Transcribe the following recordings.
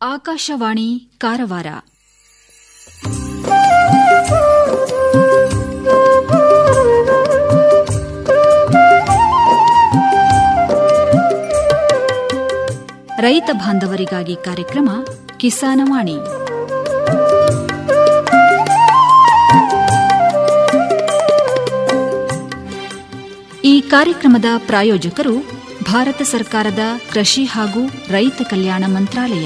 ಆಕಾಶವಾಣಿ ಕಾರವಾರ ರೈತ ಬಾಂಧವರಿಗಾಗಿ ಕಾರ್ಯಕ್ರಮ ಕಿಸಾನವಾಣಿ ಈ ಕಾರ್ಯಕ್ರಮದ ಪ್ರಾಯೋಜಕರು ಭಾರತ ಸರ್ಕಾರದ ಕೃಷಿ ಹಾಗೂ ರೈತ ಕಲ್ಯಾಣ ಮಂತ್ರಾಲಯ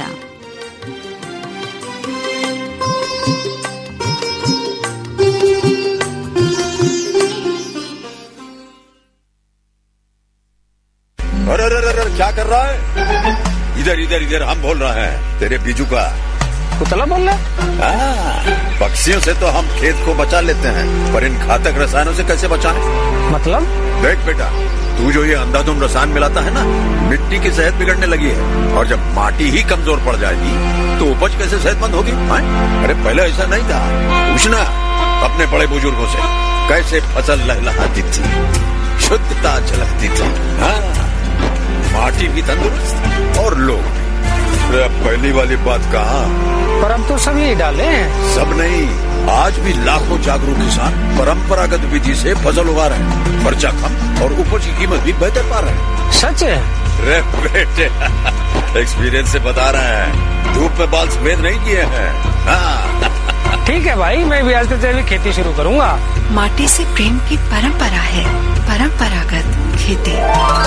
अरे अरे अरे अरे, क्या कर रहा है इधर इधर इधर हम बोल रहे हैं तेरे बीजू का कुतला बोल रहा है हाँ, पक्षियों से तो हम खेत को बचा लेते हैं पर इन घातक रसायनों से कैसे बचाएं? मतलब देख बेटा तू जो ये अंधाधुंध रसायन मिलाता है ना मिट्टी की सेहत बिगड़ने लगी है और जब माटी ही कमजोर पड़ जाएगी तो उपज कैसे सेहतमंद होगी हाँ? अरे पहले ऐसा नहीं था पूछना अपने बड़े बुजुर्गों से कैसे फसल लहलहाती थी शुद्धता झलकती थी हाँ माटी भी तंदुरुस्त और लोग भी अरे अब पहली वाली बात कहा पर अब तो सब यही डाले हैं सब नहीं आज भी लाखों जागरूक किसान परंपरागत विधि से फसल उगा रहे हैं खर्चा कम और उपज की कीमत भी बेहतर पा रहे हैं सच है रे बेटे एक्सपीरियंस से बता रहे हैं धूप में बाल सफेद नहीं किए हैं हाँ ठीक है भाई मैं भी आज से जैविक खेती शुरू करूंगा माटी से प्रेम की परंपरा है परंपरागत खेती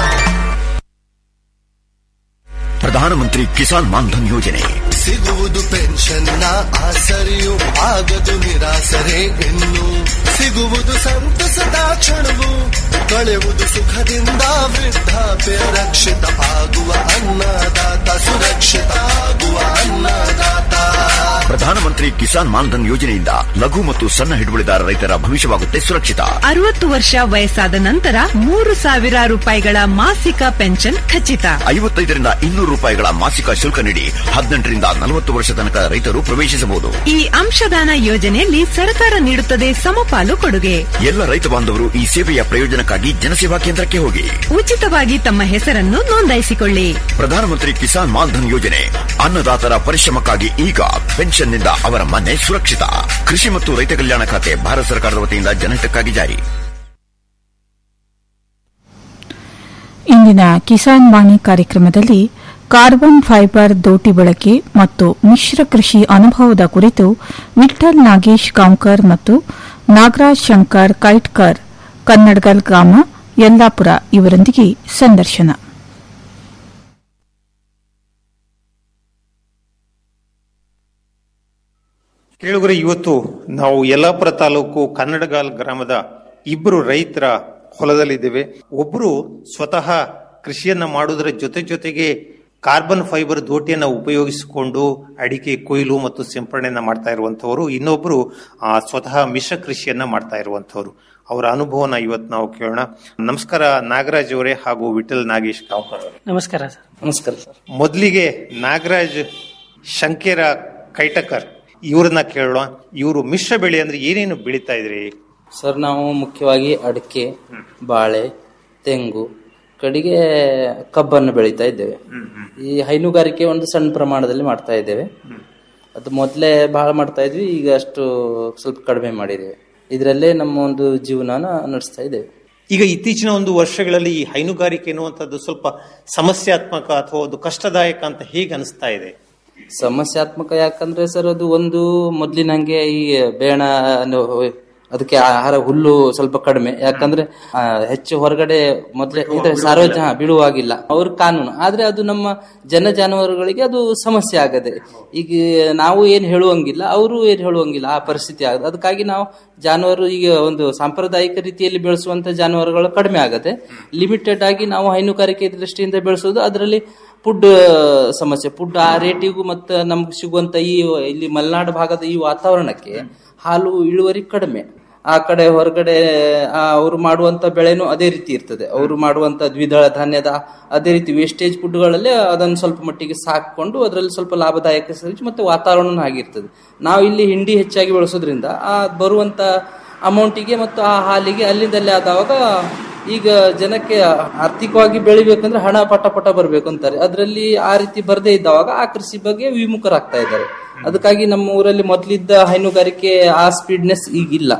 ಪ್ರಧಾನಮಂತ್ರಿ ಕಿಸಾನ್ ಮಾನ್ಧನ್ ಯೋಜನೆ ಸಿಗುವುದು ಪೆನ್ಷನ್ನ ಆಸರೆಯು ಆಗದು ನಿರಾಸರೆ ಇನ್ನು ಸಿಗುವುದು ಸಂತಸದ ಕ್ಷಣವು ಕಳೆಯುವುದು ಸುಖದಿಂದ ವೃದ್ಧಾಪ್ಯ ರಕ್ಷಿತ ಆಗುವ ಅನ್ನದಾತ ಸುರಕ್ಷಿತ ಆಗುವ ಅನ್ನದಾತ ಪ್ರಧಾನಮಂತ್ರಿ ಕಿಸಾನ್ ಮಾನ್ಧನ್ ಯೋಜನೆಯಿಂದ ಲಘು ಮತ್ತು ಸಣ್ಣ ಹಿಡುವಳಿದಾರ ರೈತರ ಭವಿಷ್ಯವಾಗುತ್ತೆ ಸುರಕ್ಷಿತ ಅರವತ್ತು ವರ್ಷ ವಯಸ್ಸಾದ ನಂತರ ಮೂರು ಸಾವಿರ ರೂಪಾಯಿಗಳ ಮಾಸಿಕ ಪೆನ್ಷನ್ ಖಚಿತ ಐವತ್ತೈದರಿಂದ ಇನ್ನೂರು ರೂಪಾಯಿಗಳ ಮಾಸಿಕ ಶುಲ್ಕ ನೀಡಿ ಹದಿನೆಂಟರಿಂದ ನಲವತ್ತು ವರ್ಷ ತನಕ ರೈತರು ಪ್ರವೇಶಿಸಬಹುದು ಈ ಅಂಶದಾನ ಯೋಜನೆಯಲ್ಲಿ ಸರ್ಕಾರ ನೀಡುತ್ತದೆ ಸಮಪಾಲು ಕೊಡುಗೆ ಎಲ್ಲ ರೈತ ಬಾಂಧವರು ಈ ಸೇವೆಯ ಪ್ರಯೋಜನಕ್ಕಾಗಿ ಜನಸೇವಾ ಕೇಂದ್ರಕ್ಕೆ ಹೋಗಿ ಉಚಿತವಾಗಿ ತಮ್ಮ ಹೆಸರನ್ನು ನೋಂದಾಯಿಸಿಕೊಳ್ಳಿ ಪ್ರಧಾನಮಂತ್ರಿ ಕಿಸಾನ್ ಮಾನ್ಧನ್ ಯೋಜನೆ ಅನ್ನದಾತರ ಪರಿಶ್ರಮಕ್ಕಾಗಿ ಈಗ ಪೆನ್ಷನ್ನಿಂದ ಅವರ ಮನೆ ಸುರಕ್ಷಿತ ಕೃಷಿ ಮತ್ತು ರೈತ ಕಲ್ಯಾಣ ಖಾತೆ ಭಾರತ ಸರ್ಕಾರದ ವತಿಯಿಂದ ಜನಹಿತಕ್ಕಾಗಿ ಜಾರಿ ಇಂದಿನ ಕಿಸಾನ್ ವಾಣಿ ಕಾರ್ಯಕ್ರಮದಲ್ಲಿ ಕಾರ್ಬನ್ ಫೈಬರ್ ದೋಟಿ ಬಳಕೆ ಮತ್ತು ಮಿಶ್ರ ಕೃಷಿ ಅನುಭವದ ಕುರಿತು ವಿಠಲ್ ನಾಗೇಶ್ ಗಾಂವ್ಕರ್ ಮತ್ತು ನಾಗರಾಜ್ ಶಂಕರ್ ಕೈಟ್ಕರ್ ಕನ್ನಡಗಲ್ ಗ್ರಾಮ ಯಲ್ಲಾಪುರ ಇವರೊಂದಿಗೆ ಸಂದರ್ಶನ ಕೇಳುಗರೆ ಇವತ್ತು ನಾವು ಯಲ್ಲಾಪುರ ತಾಲೂಕು ಕನ್ನಡಗಾಲ್ ಗ್ರಾಮದ ಇಬ್ಬರು ರೈತರ ಹೊಲದಲ್ಲಿದ್ದೇವೆ ಒಬ್ಬರು ಸ್ವತಃ ಕೃಷಿಯನ್ನ ಮಾಡುವುದರ ಜೊತೆ ಜೊತೆಗೆ ಕಾರ್ಬನ್ ಫೈಬರ್ ದೋಟಿಯನ್ನ ಉಪಯೋಗಿಸಿಕೊಂಡು ಅಡಿಕೆ ಕೊಯ್ಲು ಮತ್ತು ಸಿಂಪರಣೆಯನ್ನ ಮಾಡ್ತಾ ಇರುವಂತವರು ಇನ್ನೊಬ್ಬರು ಆ, ಸ್ವತಃ ಮಿಶ್ರ ಕೃಷಿಯನ್ನ ಮಾಡ್ತಾ ಇರುವಂತವರು ಅವರ ಅನುಭವನ ಇವತ್ತು ನಾವು ಕೇಳೋಣ ನಮಸ್ಕಾರ ನಾಗರಾಜ್ ಅವರೇ ಹಾಗೂ ವಿಠಲ್ ನಾಗೇಶ್ ಕಾವ್ಕರ್ ಅವರೇ ನಮಸ್ಕಾರ ಸರ್ ನಮಸ್ಕಾರ ಸರ್ ಮೊದಲಿಗೆ ನಾಗರಾಜ್ ಶಂಕೇರ ಕೈಟಕರ್ ಇವ್ರನ್ನ ಕೇಳೋಣ ಇವರು ಮಿಶ್ರ ಬೆಳೆ ಅಂದ್ರೆ ಏನೇನು ಬೆಳೀತಾ ಇದ್ರಿ ಸರ್ ನಾವು ಮುಖ್ಯವಾಗಿ ಅಡಿಕೆ ಬಾಳೆ ತೆಂಗು ಕಡೆಗೆ ಕಬ್ಬನ್ನು ಬೆಳೀತಾ ಇದ್ದೇವೆ ಈ ಹೈನುಗಾರಿಕೆ ಒಂದು ಸಣ್ಣ ಪ್ರಮಾಣದಲ್ಲಿ ಮಾಡ್ತಾ ಇದ್ದೇವೆ ಅದು ಮೊದಲೇ ಬಹಳ ಮಾಡ್ತಾ ಇದ್ವಿ ಈಗ ಅಷ್ಟು ಸ್ವಲ್ಪ ಕಡಿಮೆ ಮಾಡಿದ್ದೇವೆ ಇದರಲ್ಲೇ ನಮ್ಮ ಒಂದು ಜೀವನನ ನಡೆಸ್ತಾ ಇದ್ದೇವೆ ಈಗ ಇತ್ತೀಚಿನ ಒಂದು ವರ್ಷಗಳಲ್ಲಿ ಈ ಹೈನುಗಾರಿಕೆ ಎನ್ನುವಂಥದ್ದು ಸ್ವಲ್ಪ ಸಮಸ್ಯಾತ್ಮಕ ಅಥವಾ ಒಂದು ಕಷ್ಟದಾಯಕ ಅಂತ ಹೇಗೆ ಅನಿಸ್ತಾ ಇದೆ ಸಮಸ್ಯಾತ್ಮಕ ಯಾಕಂದ್ರೆ ಸರ್ ಅದು ಒಂದು ಮೊದ್ಲಿನ ಹಂಗೆ ಈ ಬೇಣ ಅನ್ನೋ ಅದಕ್ಕೆ ಆಹಾರ ಹುಲ್ಲು ಸ್ವಲ್ಪ ಕಡಿಮೆ ಯಾಕಂದ್ರೆ ಆ, ಹೆಚ್ಚು ಹೊರಗಡೆ ಮೊದ್ಲೇ ಇದ್ರೆ ಸಾರ್ವಜನಿಕ ಬಿಡುವಾಗಿಲ್ಲ ಅವ್ರ ಕಾನೂನು ಆದ್ರೆ ಅದು ನಮ್ಮ ಜನ ಜಾನುವಾರುಗಳಿಗೆ ಅದು ಸಮಸ್ಯೆ ಆಗದೆ ಈಗ ನಾವು ಏನ್ ಹೇಳುವಂಗಿಲ್ಲ ಅವರು ಏನ್ ಹೇಳುವಂಗಿಲ್ಲ ಆ ಪರಿಸ್ಥಿತಿ ಆಗದೆ ಅದಕ್ಕಾಗಿ ನಾವು ಜಾನುವಾರು ಈಗ ಒಂದು ಸಾಂಪ್ರದಾಯಿಕ ರೀತಿಯಲ್ಲಿ ಬೆಳೆಸುವಂತ ಜಾನುವಾರುಗಳು ಕಡಿಮೆ ಆಗತ್ತೆ ಲಿಮಿಟೆಡ್ ಆಗಿ ನಾವು ಹೈನುಗಾರಿಕೆ ದೃಷ್ಟಿಯಿಂದ ಬೆಳೆಸೋದು ಅದರಲ್ಲಿ ಫುಡ್ ಸಮಸ್ಯೆ ಫುಡ್ ಆ ರೇಟಿಗೂ ಮತ್ತು ನಮ್ಗೆ ಸಿಗುವಂತ ಈ ಇಲ್ಲಿ ಮಲೆನಾಡು ಭಾಗದ ಈ ವಾತಾವರಣಕ್ಕೆ ಹಾಲು ಇಳುವರಿ ಕಡಿಮೆ ಆ ಕಡೆ ಹೊರಗಡೆ ಅವರು ಮಾಡುವಂತ ಬೆಳೆನೂ ಅದೇ ರೀತಿ ಇರ್ತದೆ ಅವರು ಮಾಡುವಂತ ದ್ವಿದಳ ಧಾನ್ಯದ ಅದೇ ರೀತಿ ವೇಸ್ಟೇಜ್ ಫುಡ್ಗಳಲ್ಲಿ ಅದನ್ನು ಸ್ವಲ್ಪ ಮಟ್ಟಿಗೆ ಸಾಕೊಂಡು ಅದರಲ್ಲಿ ಸ್ವಲ್ಪ ಲಾಭದಾಯಕ ಸಹಿತ ಮತ್ತೆ ವಾತಾವರಣ ಆಗಿರ್ತದೆ ನಾವು ಇಲ್ಲಿ ಹಿಂಡಿ ಹೆಚ್ಚಾಗಿ ಬೆಳೆಸೋದ್ರಿಂದ ಆ ಬರುವಂತ ಅಮೌಂಟಿಗೆ ಮತ್ತು ಆ ಹಾಲಿಗೆ ಅಲ್ಲಿಂದಲ್ಲೇ ಆದವಾಗ ಈಗ ಜನಕ್ಕೆ ಆರ್ಥಿಕವಾಗಿ ಬೆಳಿಬೇಕಂದ್ರೆ ಹಣ ಪಟ ಪಟ ಬರ್ಬೇಕು ಅಂತಾರೆ ಅದರಲ್ಲಿ ಆ ರೀತಿ ಬರದೇ ಇದ್ದವಾಗ ಆ ಕೃಷಿ ಬಗ್ಗೆ ವಿಮುಖರಾಗ್ತಾ ಇದ್ದಾರೆ ಅದಕ್ಕಾಗಿ ನಮ್ಮ ಊರಲ್ಲಿ ಮೊದಲಿದ್ದ ಹೈನುಗಾರಿಕೆ ಆ ಸ್ಪೀಡ್ನೆಸ್ ಈಗಿಲ್ಲ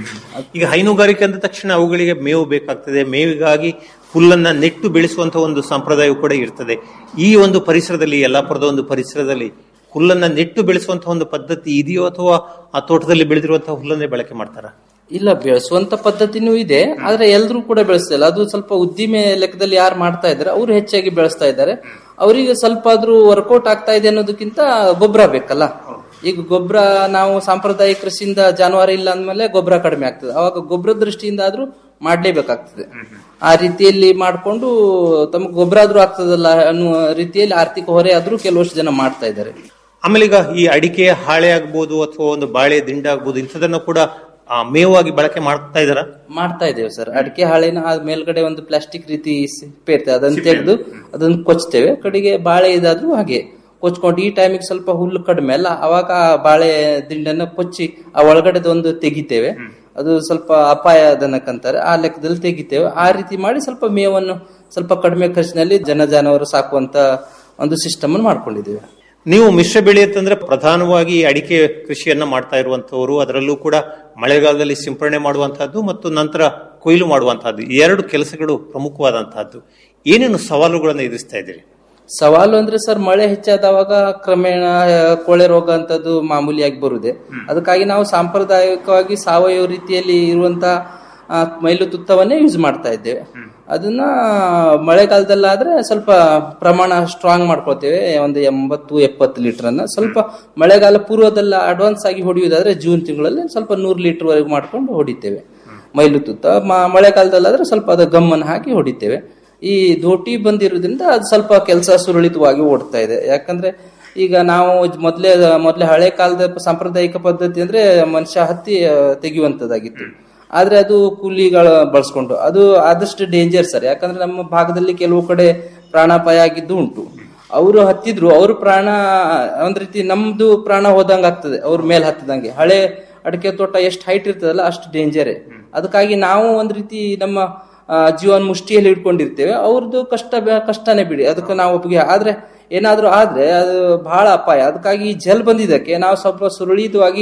ಈಗ ಹೈನುಗಾರಿಕೆ ಅಂದ ತಕ್ಷಣ ಅವುಗಳಿಗೆ ಮೇವು ಬೇಕಾಗ್ತದೆ ಮೇವಿಗಾಗಿ ಹುಲ್ಲನ್ನ ನೆಟ್ಟು ಬೆಳೆಸುವಂತ ಒಂದು ಸಂಪ್ರದಾಯ ಕೂಡ ಇರ್ತದೆ ಈ ಒಂದು ಪರಿಸರದಲ್ಲಿ ಯಲ್ಲಾಪುರದ ಒಂದು ಪರಿಸರದಲ್ಲಿ ಹುಲ್ಲನ್ನ ನೆಟ್ಟು ಬೆಳೆಸುವಂತ ಒಂದು ಪದ್ಧತಿ ಇದೆಯೋ ಅಥವಾ ಆ ತೋಟದಲ್ಲಿ ಬೆಳೆದಿರುವಂತಹ ಹುಲ್ಲನ್ನೇ ಬಳಕೆ ಮಾಡ್ತಾರ ಇಲ್ಲ ಬೆಳೆಸುವಂತ ಪದ್ಧತಿನೂ ಇದೆ ಆದ್ರೆ ಎಲ್ರೂ ಕೂಡ ಬೆಳೆಸ್ತಿಲ್ಲ ಅದು ಸ್ವಲ್ಪ ಉದ್ದಿಮೆ ಲೆಕ್ಕದಲ್ಲಿ ಯಾರು ಮಾಡ್ತಾ ಇದ್ದಾರೆ ಅವರು ಹೆಚ್ಚಾಗಿ ಬೆಳೆಸ್ತಾ ಇದ್ದಾರೆ ಅವರಿಗೆ ಸ್ವಲ್ಪ ಆದ್ರೂ ವರ್ಕೌಟ್ ಆಗ್ತಾ ಇದೆ ಅನ್ನೋದಕ್ಕಿಂತ ಗೊಬ್ಬರ ಬೇಕಲ್ಲ ಈಗ ಗೊಬ್ಬರ ನಾವು ಸಾಂಪ್ರದಾಯಿಕ ಕೃಷಿಯಿಂದ ಜಾನುವಾರು ಇಲ್ಲ ಅಂದ್ಮೇಲೆ ಗೊಬ್ಬರ ಕಡಿಮೆ ಆಗ್ತದೆ ಅವಾಗ ಗೊಬ್ಬರ ದೃಷ್ಟಿಯಿಂದ ಆದ್ರೂ ಮಾಡ್ಲೇಬೇಕಾಗ್ತದೆ ಆ ರೀತಿಯಲ್ಲಿ ಮಾಡ್ಕೊಂಡು ತಮಗೆ ಗೊಬ್ಬರ ಆದ್ರೂ ಆಗ್ತದಲ್ಲ ಅನ್ನುವ ರೀತಿಯಲ್ಲಿ ಆರ್ಥಿಕ ಹೊರೆ ಆದ್ರೂ ಕೆಲವಷ್ಟು ಜನ ಮಾಡ್ತಾ ಇದ್ದಾರೆ ಆಮೇಲೆ ಈಗ ಈ ಅಡಿಕೆ ಹಾಳೆ ಆಗ್ಬೋದು ಅಥವಾ ಒಂದು ಬಾಳೆ ದಿಂಡ ಆಗ್ಬೋದು ಇಂಥದನ್ನ ಕೂಡ ಆ, ಮೇವಾಗಿ ಬಳಕೆ ಮಾಡ್ತಾ ಇದಾರ ಮಾಡ್ತಾ ಇದ್ದೇವೆ ಸರ್ ಅಡಿಕೆ ಹಾಳೆನ ಆ ಮೇಲ್ಗಡೆ ಒಂದು ಪ್ಲಾಸ್ಟಿಕ್ ರೀತಿ ಸಿಪ್ಪೆ ಇರ್ತದೆ ಅದನ್ನ ತೆಗೆದು ಅದನ್ನ ಕೊಚ್ತೇವೆ ಕಡೆಗೆ ಬಾಳೆ ಇದಾದ್ರೂ ಹಾಗೆ ಕೊಚ್ಕೊಂಡು ಈ ಟೈಮಿಗೆ ಸ್ವಲ್ಪ ಹುಲ್ಲು ಕಡಿಮೆ ಅಲ್ಲ ಅವಾಗ ಆ ಬಾಳೆ ದಿಂಡನ್ನ ಕೊಚ್ಚಿ ಆ ಒಳಗಡೆದ ಒಂದು ತೆಗಿತೇವೆ ಅದು ಸ್ವಲ್ಪ ಅಪಾಯದನಕ್ಕಂತಾರೆ ಆ ಲೆಕ್ಕದಲ್ಲಿ ತೆಗಿತೇವೆ ಆ ರೀತಿ ಮಾಡಿ ಸ್ವಲ್ಪ ಮೇವನ್ನು ಸ್ವಲ್ಪ ಕಡಿಮೆ ಖರ್ಚಿನಲ್ಲಿ ಜನ ಜಾನುವಾರು ಸಾಕುವಂತ ಒಂದು ಸಿಸ್ಟಮ್ ಅನ್ನು ಮಾಡ್ಕೊಂಡಿದ್ದೇವೆ ನೀವು ಮಿಶ್ರ ಬೆಳೆ ಅಂತಂದ್ರೆ ಪ್ರಧಾನವಾಗಿ ಅಡಿಕೆ ಕೃಷಿಯನ್ನ ಮಾಡ್ತಾ ಇರುವಂತವರು ಅದರಲ್ಲೂ ಕೂಡ ಮಳೆಗಾಲದಲ್ಲಿ ಸಿಂಪರಣೆ ಮಾಡುವಂತಹದ್ದು ಮತ್ತು ನಂತರ ಕೊಯ್ಲು ಮಾಡುವಂತಹದ್ದು ಈ ಎರಡು ಕೆಲಸಗಳು ಪ್ರಮುಖವಾದಂತಹದ್ದು ಏನೇನು ಸವಾಲುಗಳನ್ನು ಎದುರಿಸ್ತಾ ಇದ್ದೀರಿ ಸವಾಲು ಅಂದ್ರೆ ಸರ್ ಮಳೆ ಹೆಚ್ಚಾದವಾಗ ಕ್ರಮೇಣ ಆ, ಕೊಳೆ ರೋಗ ಅಂತದ್ದು ಮಾಮೂಲಿಯಾಗಿ ಬರುದೆ ಅದಕ್ಕಾಗಿ ನಾವು ಸಾಂಪ್ರದಾಯಿಕವಾಗಿ ಸಾವಯವ ರೀತಿಯಲ್ಲಿ ಇರುವಂತ ಆ, ಮೈಲು ತುತ್ತವನ್ನೇ ಯೂಸ್ ಮಾಡ್ತಾ ಇದ್ದೇವೆ ಅದನ್ನ ಮಳೆಗಾಲದಲ್ಲಾದ್ರೆ ಸ್ವಲ್ಪ ಪ್ರಮಾಣ ಸ್ಟ್ರಾಂಗ್ ಮಾಡ್ಕೊಳ್ತೇವೆ ಒಂದು ಎಂಬತ್ತು ಎಪ್ಪತ್ತು ಲೀಟರ್ ಅನ್ನ ಸ್ವಲ್ಪ ಮಳೆಗಾಲ ಪೂರ್ವದಲ್ಲ ಅಡ್ವಾನ್ಸ್ ಆಗಿ ಹೊಡೆಯುವುದಾದ್ರೆ ಜೂನ್ ತಿಂಗಳಲ್ಲಿ ಸ್ವಲ್ಪ ನೂರು ಲೀಟರ್ ವರೆಗೂ ಮಾಡ್ಕೊಂಡು ಹೊಡಿತೇವೆ ಮೈಲು ತುತ್ತ ಮ- ಮಳೆಗಾಲದಲ್ಲಾದ್ರೆ ಸ್ವಲ್ಪ ಅದು ಗಮ್ಮನ್ನು ಹಾಕಿ ಹೊಡಿತೇವೆ ಈ ದೋಟಿ ಬಂದಿರೋದ್ರಿಂದ ಅದು ಸ್ವಲ್ಪ ಕೆಲಸ ಸುರಳಿತವಾಗಿ ಓಡ್ತಾ ಇದೆ ಯಾಕಂದ್ರೆ ಈಗ ನಾವು ಮೊದ್ಲೇ ಮೊದ್ಲೇ ಹಳೆ ಕಾಲದ ಸಾಂಪ್ರದಾಯಿಕ ಪದ್ಧತಿ ಅಂದ್ರೆ ಮನುಷ್ಯ ಹತ್ತಿ ಆ, ತೆಗೆಯುವಂತದ್ದಾಗಿತ್ತು ಆದ್ರೆ ಅದು ಕೂಲಿಗಳ ಬಳಸ್ಕೊಂಡು ಅದು ಆದಷ್ಟು ಡೇಂಜರ್ ಸರ್ ಯಾಕಂದ್ರೆ ನಮ್ಮ ಭಾಗದಲ್ಲಿ ಕೆಲವು ಕಡೆ ಪ್ರಾಣಾಪಾಯ ಆಗಿದ್ದು ಉಂಟು ಅವರು ಹತ್ತಿದ್ರು ಅವ್ರ ಪ್ರಾಣ ಒಂದ್ ರೀತಿ ನಮ್ದು ಪ್ರಾಣ ಹೋದಂಗ ಆಗ್ತದೆ ಅವ್ರ ಮೇಲೆ ಹತ್ತದಂಗೆ ಹಳೆ ಅಡಿಕೆ ತೋಟ ಎಷ್ಟು ಹೈಟ್ ಇರ್ತದಲ್ಲ ಅಷ್ಟು ಡೇಂಜರೇ ಅದಕ್ಕಾಗಿ ನಾವು ಒಂದ್ ರೀತಿ ನಮ್ಮ ಆ, ಜೀವನ ಮುಷ್ಟಿಯಲ್ಲಿ ಇಟ್ಕೊಂಡಿರ್ತೇವೆ ಅವ್ರದ್ದು ಕಷ್ಟ ಬೆ- ಕಷ್ಟನೇ ಬಿಡಿ ಅದಕ್ಕೆ ನಾವು ಒಪ್ಪಿಗೆ ಆದ್ರೆ ಏನಾದ್ರೂ ಆದ್ರೆ ಅದು ಬಹಳ ಅಪಾಯ ಅದಕ್ಕಾಗಿ ಈ ಜಲ್ ಬಂದಿದ್ದಕ್ಕೆ ನಾವು ಸ್ವಲ್ಪ ಸುರಳಿತವಾಗಿ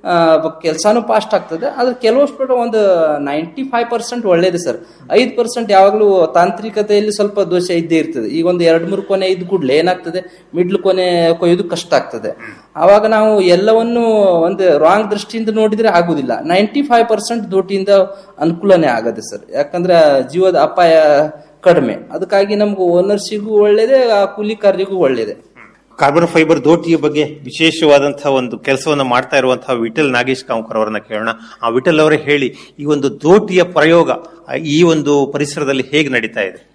ಕೆಲಸನೂ ಫಾಸ್ಟ್ ಆಗ್ತದೆ ಆದ್ರೆ ಕೆಲವಷ್ಟು ಬಿಟ್ಟು ಒಂದು ನೈಂಟಿ ಫೈವ್ ಪರ್ಸೆಂಟ್ ಒಳ್ಳೇದು ಸರ್ ಐದು ಪರ್ಸೆಂಟ್ ಯಾವಾಗಲೂ ತಾಂತ್ರಿಕತೆಯಲ್ಲಿ ಸ್ವಲ್ಪ ದೋಷ ಇದ್ದೇ ಇರ್ತದೆ ಈಗ ಒಂದು ಎರಡು ಮೂರು ಕೊನೆ ಇದ್ ಕೂಡಲೇ ಏನಾಗ್ತದೆ ಮಿಡ್ಲ್ ಕೊನೆ ಕೊಯ್ಯೋದು ಕಷ್ಟ ಆಗ್ತದೆ ಆವಾಗ ನಾವು ಎಲ್ಲವನ್ನು ಒಂದು ರಾಂಗ್ ದೃಷ್ಟಿಯಿಂದ ನೋಡಿದ್ರೆ ಆಗುದಿಲ್ಲ ನೈಂಟಿ ಫೈವ್ ಪರ್ಸೆಂಟ್ ದೋಟಿಯಿಂದ ಅನುಕೂಲನೇ ಆಗದೆ ಸರ್ ಯಾಕಂದ್ರೆ ಜೀವದ ಅಪಾಯ ಕಡಿಮೆ ಅದಕ್ಕಾಗಿ ನಮ್ಗೆ ಓನರ್ಸಿಗೂ ಒಳ್ಳೇದೇ ಆ ಕೂಲಿಕಾರರಿಗೂ ಒಳ್ಳೇದೇ ಕಾರ್ಬನ್ ಫೈಬರ್ ದೋಟಿಯ ಬಗ್ಗೆ ವಿಶೇಷವಾದಂತಹ ಒಂದು ಕೆಲಸವನ್ನು ಮಾಡ್ತಾ ಇರುವಂತಹ ವಿಠಲ್ ನಾಗೇಶ್ ಕಾಂಕರ್ ಅವರನ್ನ ಕೇಳೋಣ ಆ ವಿಠಲ್ ಅವರೇ ಹೇಳಿ ಈ ಒಂದು ದೋಟಿಯ ಪ್ರಯೋಗ ಆ, ಈ ಒಂದು ಪರಿಸರದಲ್ಲಿ ಹೇಗೆ ನಡೀತಾ ಇದೆ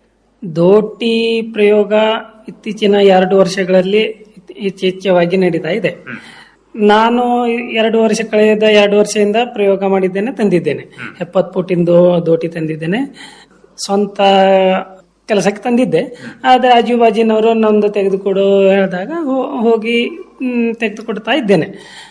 ದೋಟಿ ಪ್ರಯೋಗ ಇತ್ತೀಚಿನ ಎರಡು ವರ್ಷಗಳಲ್ಲಿ ಯಥೇಚ್ಛವಾಗಿ ನಡೀತಾ ಇದೆ ನಾನು ಎರಡು ವರ್ಷ ಕಳೆದ ಎರಡು ವರ್ಷದಿಂದ ಪ್ರಯೋಗ ಮಾಡಿದ್ದೇನೆ ತಂದಿದ್ದೇನೆ ಎಪ್ಪತ್ತು ಫುಟಿಂದು ದೋಟಿ ತಂದಿದ್ದೇನೆ ಸ್ವಂತ ಕೆಲಸಕ್ಕೆ ತಂದಿದ್ದೆ ಆದ್ರೆ ಆಜು ಬಾಜಿನವರು ನಂದು ತೆಗೆದುಕೊಡು ಹೇಳಿದಾಗ ಹೋ- ಹೋಗಿ ಮ್, ತೆಗೆದುಕೊಡ್ತಾ ಇದ್ದೇನೆ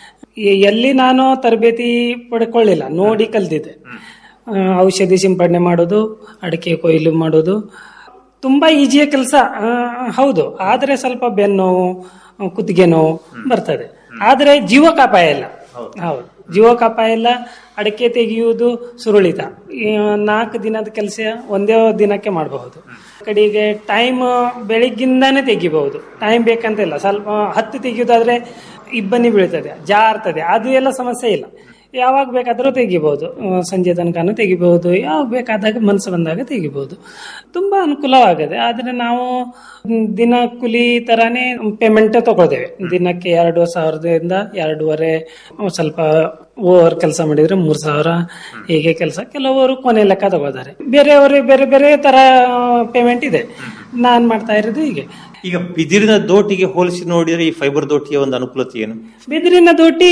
ಎ- ಎಲ್ಲಿ ನಾನು ತರಬೇತಿ ಪಡ್ಕೊಳ್ಳಿಲ್ಲ ನೋಡಿ ಕಲ್ತಿದ್ದೆ ಆ, ಔಷಧಿ ಸಿಂಪಡಣೆ ಮಾಡೋದು ಅಡಿಕೆ ಕೊಯ್ಲು ಮಾಡೋದು ತುಂಬಾ ಈಜಿಯ ಕೆಲಸ ಹೌದು ಆದ್ರೆ ಸ್ವಲ್ಪ ಬೆನ್ನೋವು ಕುತ್ತಿಗೆ ನೋವು ಬರ್ತದೆ ಆದ್ರೆ ಜೀವಕ್ಕಾಪಾಯ ಇಲ್ಲ ಹೌದು ಜೀವಕ್ಕಾಪಾಯ ಇಲ್ಲ ಅಡಿಕೆ ತೆಗೆಯುವುದು ಸುರುಳಿತ ಈ ನಾಲ್ಕು ದಿನದ ಕೆಲಸ ಒಂದೇ ದಿನಕ್ಕೆ ಮಾಡಬಹುದು ಕಡೆಗೆ ಟೈಮ್ ಬೆಳಿಗ್ಗಿಂದಾನೇ ತೆಗಿಬಹುದು ಟೈಮ್ ಬೇಕಂತ ಇಲ್ಲ ಸ್ವಲ್ಪ ಹತ್ತು ತೆಗೆಯುವುದಾದ್ರೆ ಇಬ್ಬನಿ ಬೀಳ್ತದೆ ಜಾರ್ತದೆ ಅದು ಎಲ್ಲ ಸಮಸ್ಯೆ ಇಲ್ಲ ಯಾವಾಗ ಬೇಕಾದರೂ ತೆಗಿಬಹುದು ಆ, ಸಂಜೆ ತನಕನೂ ತೆಗಿಬಹುದು ಯಾವಾಗ ಬೇಕಾದಾಗ ಮನಸ್ಸು ಬಂದಾಗ ತೆಗಿಬಹುದು ತುಂಬಾ ಅನುಕೂಲವಾಗಿದೆ ಆದ್ರೆ ನಾವು ಮ್, ದಿನ ಕೂಲಿ ತರಾನೇ ಪೇಮೆಂಟ್ ತಗೊಳ್ತೇವೆ ದಿನಕ್ಕೆ ಎರಡು ಸಾವಿರದಿಂದ ಎರಡೂವರೆ ಆ, ಸ್ವಲ್ಪ ಓವರ್ ಕೆಲಸ ಮಾಡಿದ್ರೆ ಮೂರ್ ಸಾವಿರ ಹೀಗೆ ಕೆಲಸ ಕೆಲವರು ಕೊನೆ ಲೆಕ್ಕ ತಗೋತಾರೆ ಬೇರೆಯವರು ಬೇರೆ ಬೇರೆ ತರ ಪೇಮೆಂಟ್ ಇದೆ ನಾನ್ ಮಾಡ್ತಾ ಇರೋದು ಹೀಗೆ ಈಗ ಬಿದಿರಿನ ದೋಟಿಗೆ ಹೋಲಿಸಿ ನೋಡಿದ್ರೆ ಈ ಫೈಬರ್ ದೋಟಿಯ ಒಂದು ಅನುಕೂಲತೆ ಏನು ಬಿದಿರಿನ ದೋಟಿ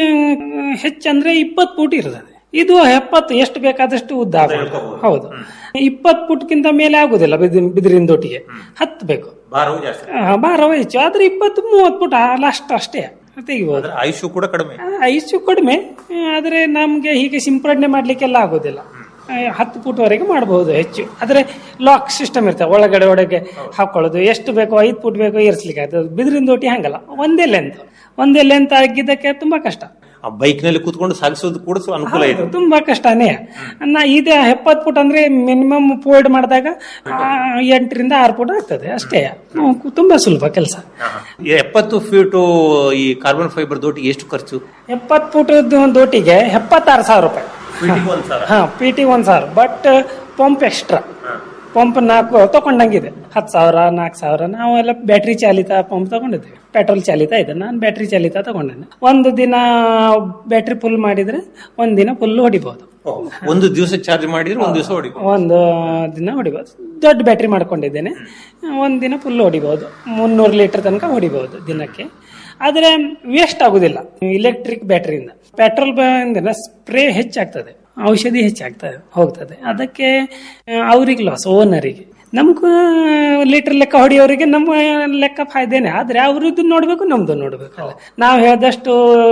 ಮ್, ಹೆಚ್ಚಂದ್ರೆ ಇಪ್ಪತ್ತು ಫೂಟ್ ಇರ್ತದೆ ಇದು ಎಪ್ಪತ್ತು ಎಷ್ಟು ಬೇಕಾದಷ್ಟು ಉದ್ದ ಆಗ್ಬೋದು ಹೌದು ಇಪ್ಪತ್ತು ಫುಟ್ಗಿಂತ ಮೇಲೆ ಆಗುದಿಲ್ಲ ಬಿದಿರಿನ ಬಿದಿರಿನ ದೋಟಿಗೆ ಹತ್ತು ಬೇಕು ಭಾರವು ಜಾಸ್ತಿ ಆ, ಭಾರವ ಹೆಚ್ಚು ಆದ್ರೆ ಇಪ್ಪತ್ತು ಮೂವತ್ತು ಫುಟ್ ಲಾಸ್ಟ್ ಅಷ್ಟೇ ತೆಗಿಬಹುದು ಆಯುಷು ಕೂಡ ಕಡಿಮೆ ಐಸು ಕಡಿಮೆ ಆದ್ರೆ ನಮ್ಗೆ ಹೀಗೆ ಸಿಂಪಡಣೆ ಮಾಡ್ಲಿಕ್ಕೆಲ್ಲ ಆಗೋದಿಲ್ಲ ಆ, ಹತ್ತು ಫುಟ್ವರೆಗೆ ಮಾಡಬಹುದು ಹೆಚ್ಚು ಆದ್ರೆ ಲಾಕ್ ಸಿಸ್ಟಮ್ ಇರ್ತದೆ ಒಳಗಡೆ ಒಳಗೆ ಹಾಕೊಳ್ಳೋದು ಎಷ್ಟು ಬೇಕೋ ಐದು ಫುಟ್ ಬೇಕೋ ಏರಿಸ್ಲಿಕ್ಕೆ ಆಗ್ತದೆ ಬಿದಿರಿನ ದೋಟಿ ಹಂಗಲ್ಲ ಒಂದೇ ಲೆಂತ್ ಒಂದೇ ಲೆಂತ್ ಆಗಿದ್ದಕ್ಕೆ ತುಂಬಾ ಕಷ್ಟ ಆ ಬೈಕ್ ನಲ್ಲಿ ಕೂತ್ಕೊಂಡು ಸಾಗಿಸೋದು ಕೂಡ ಸ್ವಲ್ಪ ಅನುಕೂಲ ಇದೆ ಹೌದು, ತುಂಬಾ ಕಷ್ಟನೇ ನಾ ಇದೆ ಎಪ್ಪತ್ತು ಫುಟ್ ಅಂದ್ರೆ ಮಿನಿಮಮ್ ಫೋಲ್ಡ್ ಮಾಡಿದಾಗ ಆ, ಎಂಟರಿಂದ ಆರು ಫುಟ್ ಆಗ್ತದೆ ಅಷ್ಟೇ ಹ್ಮ್, ತುಂಬಾ ಸುಲಭ ಕೆಲಸ ಈ ಎಪ್ಪತ್ತು ಫೀಟು ಈ ಕಾರ್ಬನ್ ಫೈಬರ್ ದೋಟಿಗೆ ಎಷ್ಟು ಖರ್ಚು ಎಪ್ಪತ್ತು ಫುಟ್ ದೋಟಿಗೆ ಎಪ್ಪತ್ತಾರು ಸಾವಿರ ರೂಪಾಯಿ ಫೀಟಿಗೆ ಒಂದ್ ಸಾವಿರ ಹಾ ಪಿ ಟಿ ಒಂದ್ ಸಾವಿರ ಬಟ್ ಪಂಪ್ ಎಕ್ಸ್ಟ್ರಾ ಪಂಪ್ ನಾಲ್ಕು ತಗೊಂಡಂಗಿದೆ ಹತ್ತು ಸಾವಿರ ನಾಲ್ಕು ಸಾವಿರ ನಾವೆಲ್ಲ ಬ್ಯಾಟ್ರಿ ಚಾಲಿತ ಪಂಪ್ ತಗೊಂಡಿದ್ದೇವೆ ಪೆಟ್ರೋಲ್ ಚಾಲಿತ ಇದೆ ನಾನು ಬ್ಯಾಟ್ರಿ ಚಾಲಿತ ತಗೊಂಡಿದ್ದೆ ಒಂದು ದಿನ ಬ್ಯಾಟ್ರಿ ಫುಲ್ ಮಾಡಿದ್ರೆ ಒಂದ್ ದಿನ ಫುಲ್ ಹೊಡಿಬಹುದು ಒಂದು ದಿವಸ ಚಾರ್ಜ್ ಮಾಡಿದ್ರೆ ಒಂದು ದಿವಸ ಹೊಡಿ ಒಂದು ದಿನ ಹೊಡಿಬಹುದು ದೊಡ್ಡ ಬ್ಯಾಟ್ರಿ ಮಾಡ್ಕೊಂಡಿದ್ದೇನೆ ಒಂದ್ ದಿನ ಫುಲ್ ಹೊಡಿಬಹುದು ಮುನ್ನೂರು ಲೀಟರ್ ತನಕ ಹೊಡಿಬಹುದು ದಿನಕ್ಕೆ ಆದ್ರೆ ವೇಸ್ಟ್ ಆಗುದಿಲ್ಲ ಇಲೆಕ್ಟ್ರಿಕ್ ಬ್ಯಾಟ್ರಿಯಿಂದ ಪೆಟ್ರೋಲ್ ಇಂದ ಸ್ಪ್ರೇ ಹೆಚ್ಚಾಗ್ತದೆ ಔಷಧಿ ಹೆಚ್ಚಾಗ್ತದೆ ಹೋಗ್ತದೆ ಅದಕ್ಕೆ ಅವ್ರಿಗೆ ಲಾಸ್ ಓನರಿಗೆ ನಮ್ಗೂ ಲೀಟರ್ ಲೆಕ್ಕ ಹೊಡಿಯೋರಿಗೆ ನಮ್ಮ ಲೆಕ್ಕ ಫಾಯ್ದೇನೆ ಆದ್ರೆ ಅವ್ರದ್ದು ನೋಡ್ಬೇಕು ನಮ್ದು ನೋಡ್ಬೇಕಲ್ಲ ನಾವು ಹೇಳ್ದಷ್ಟು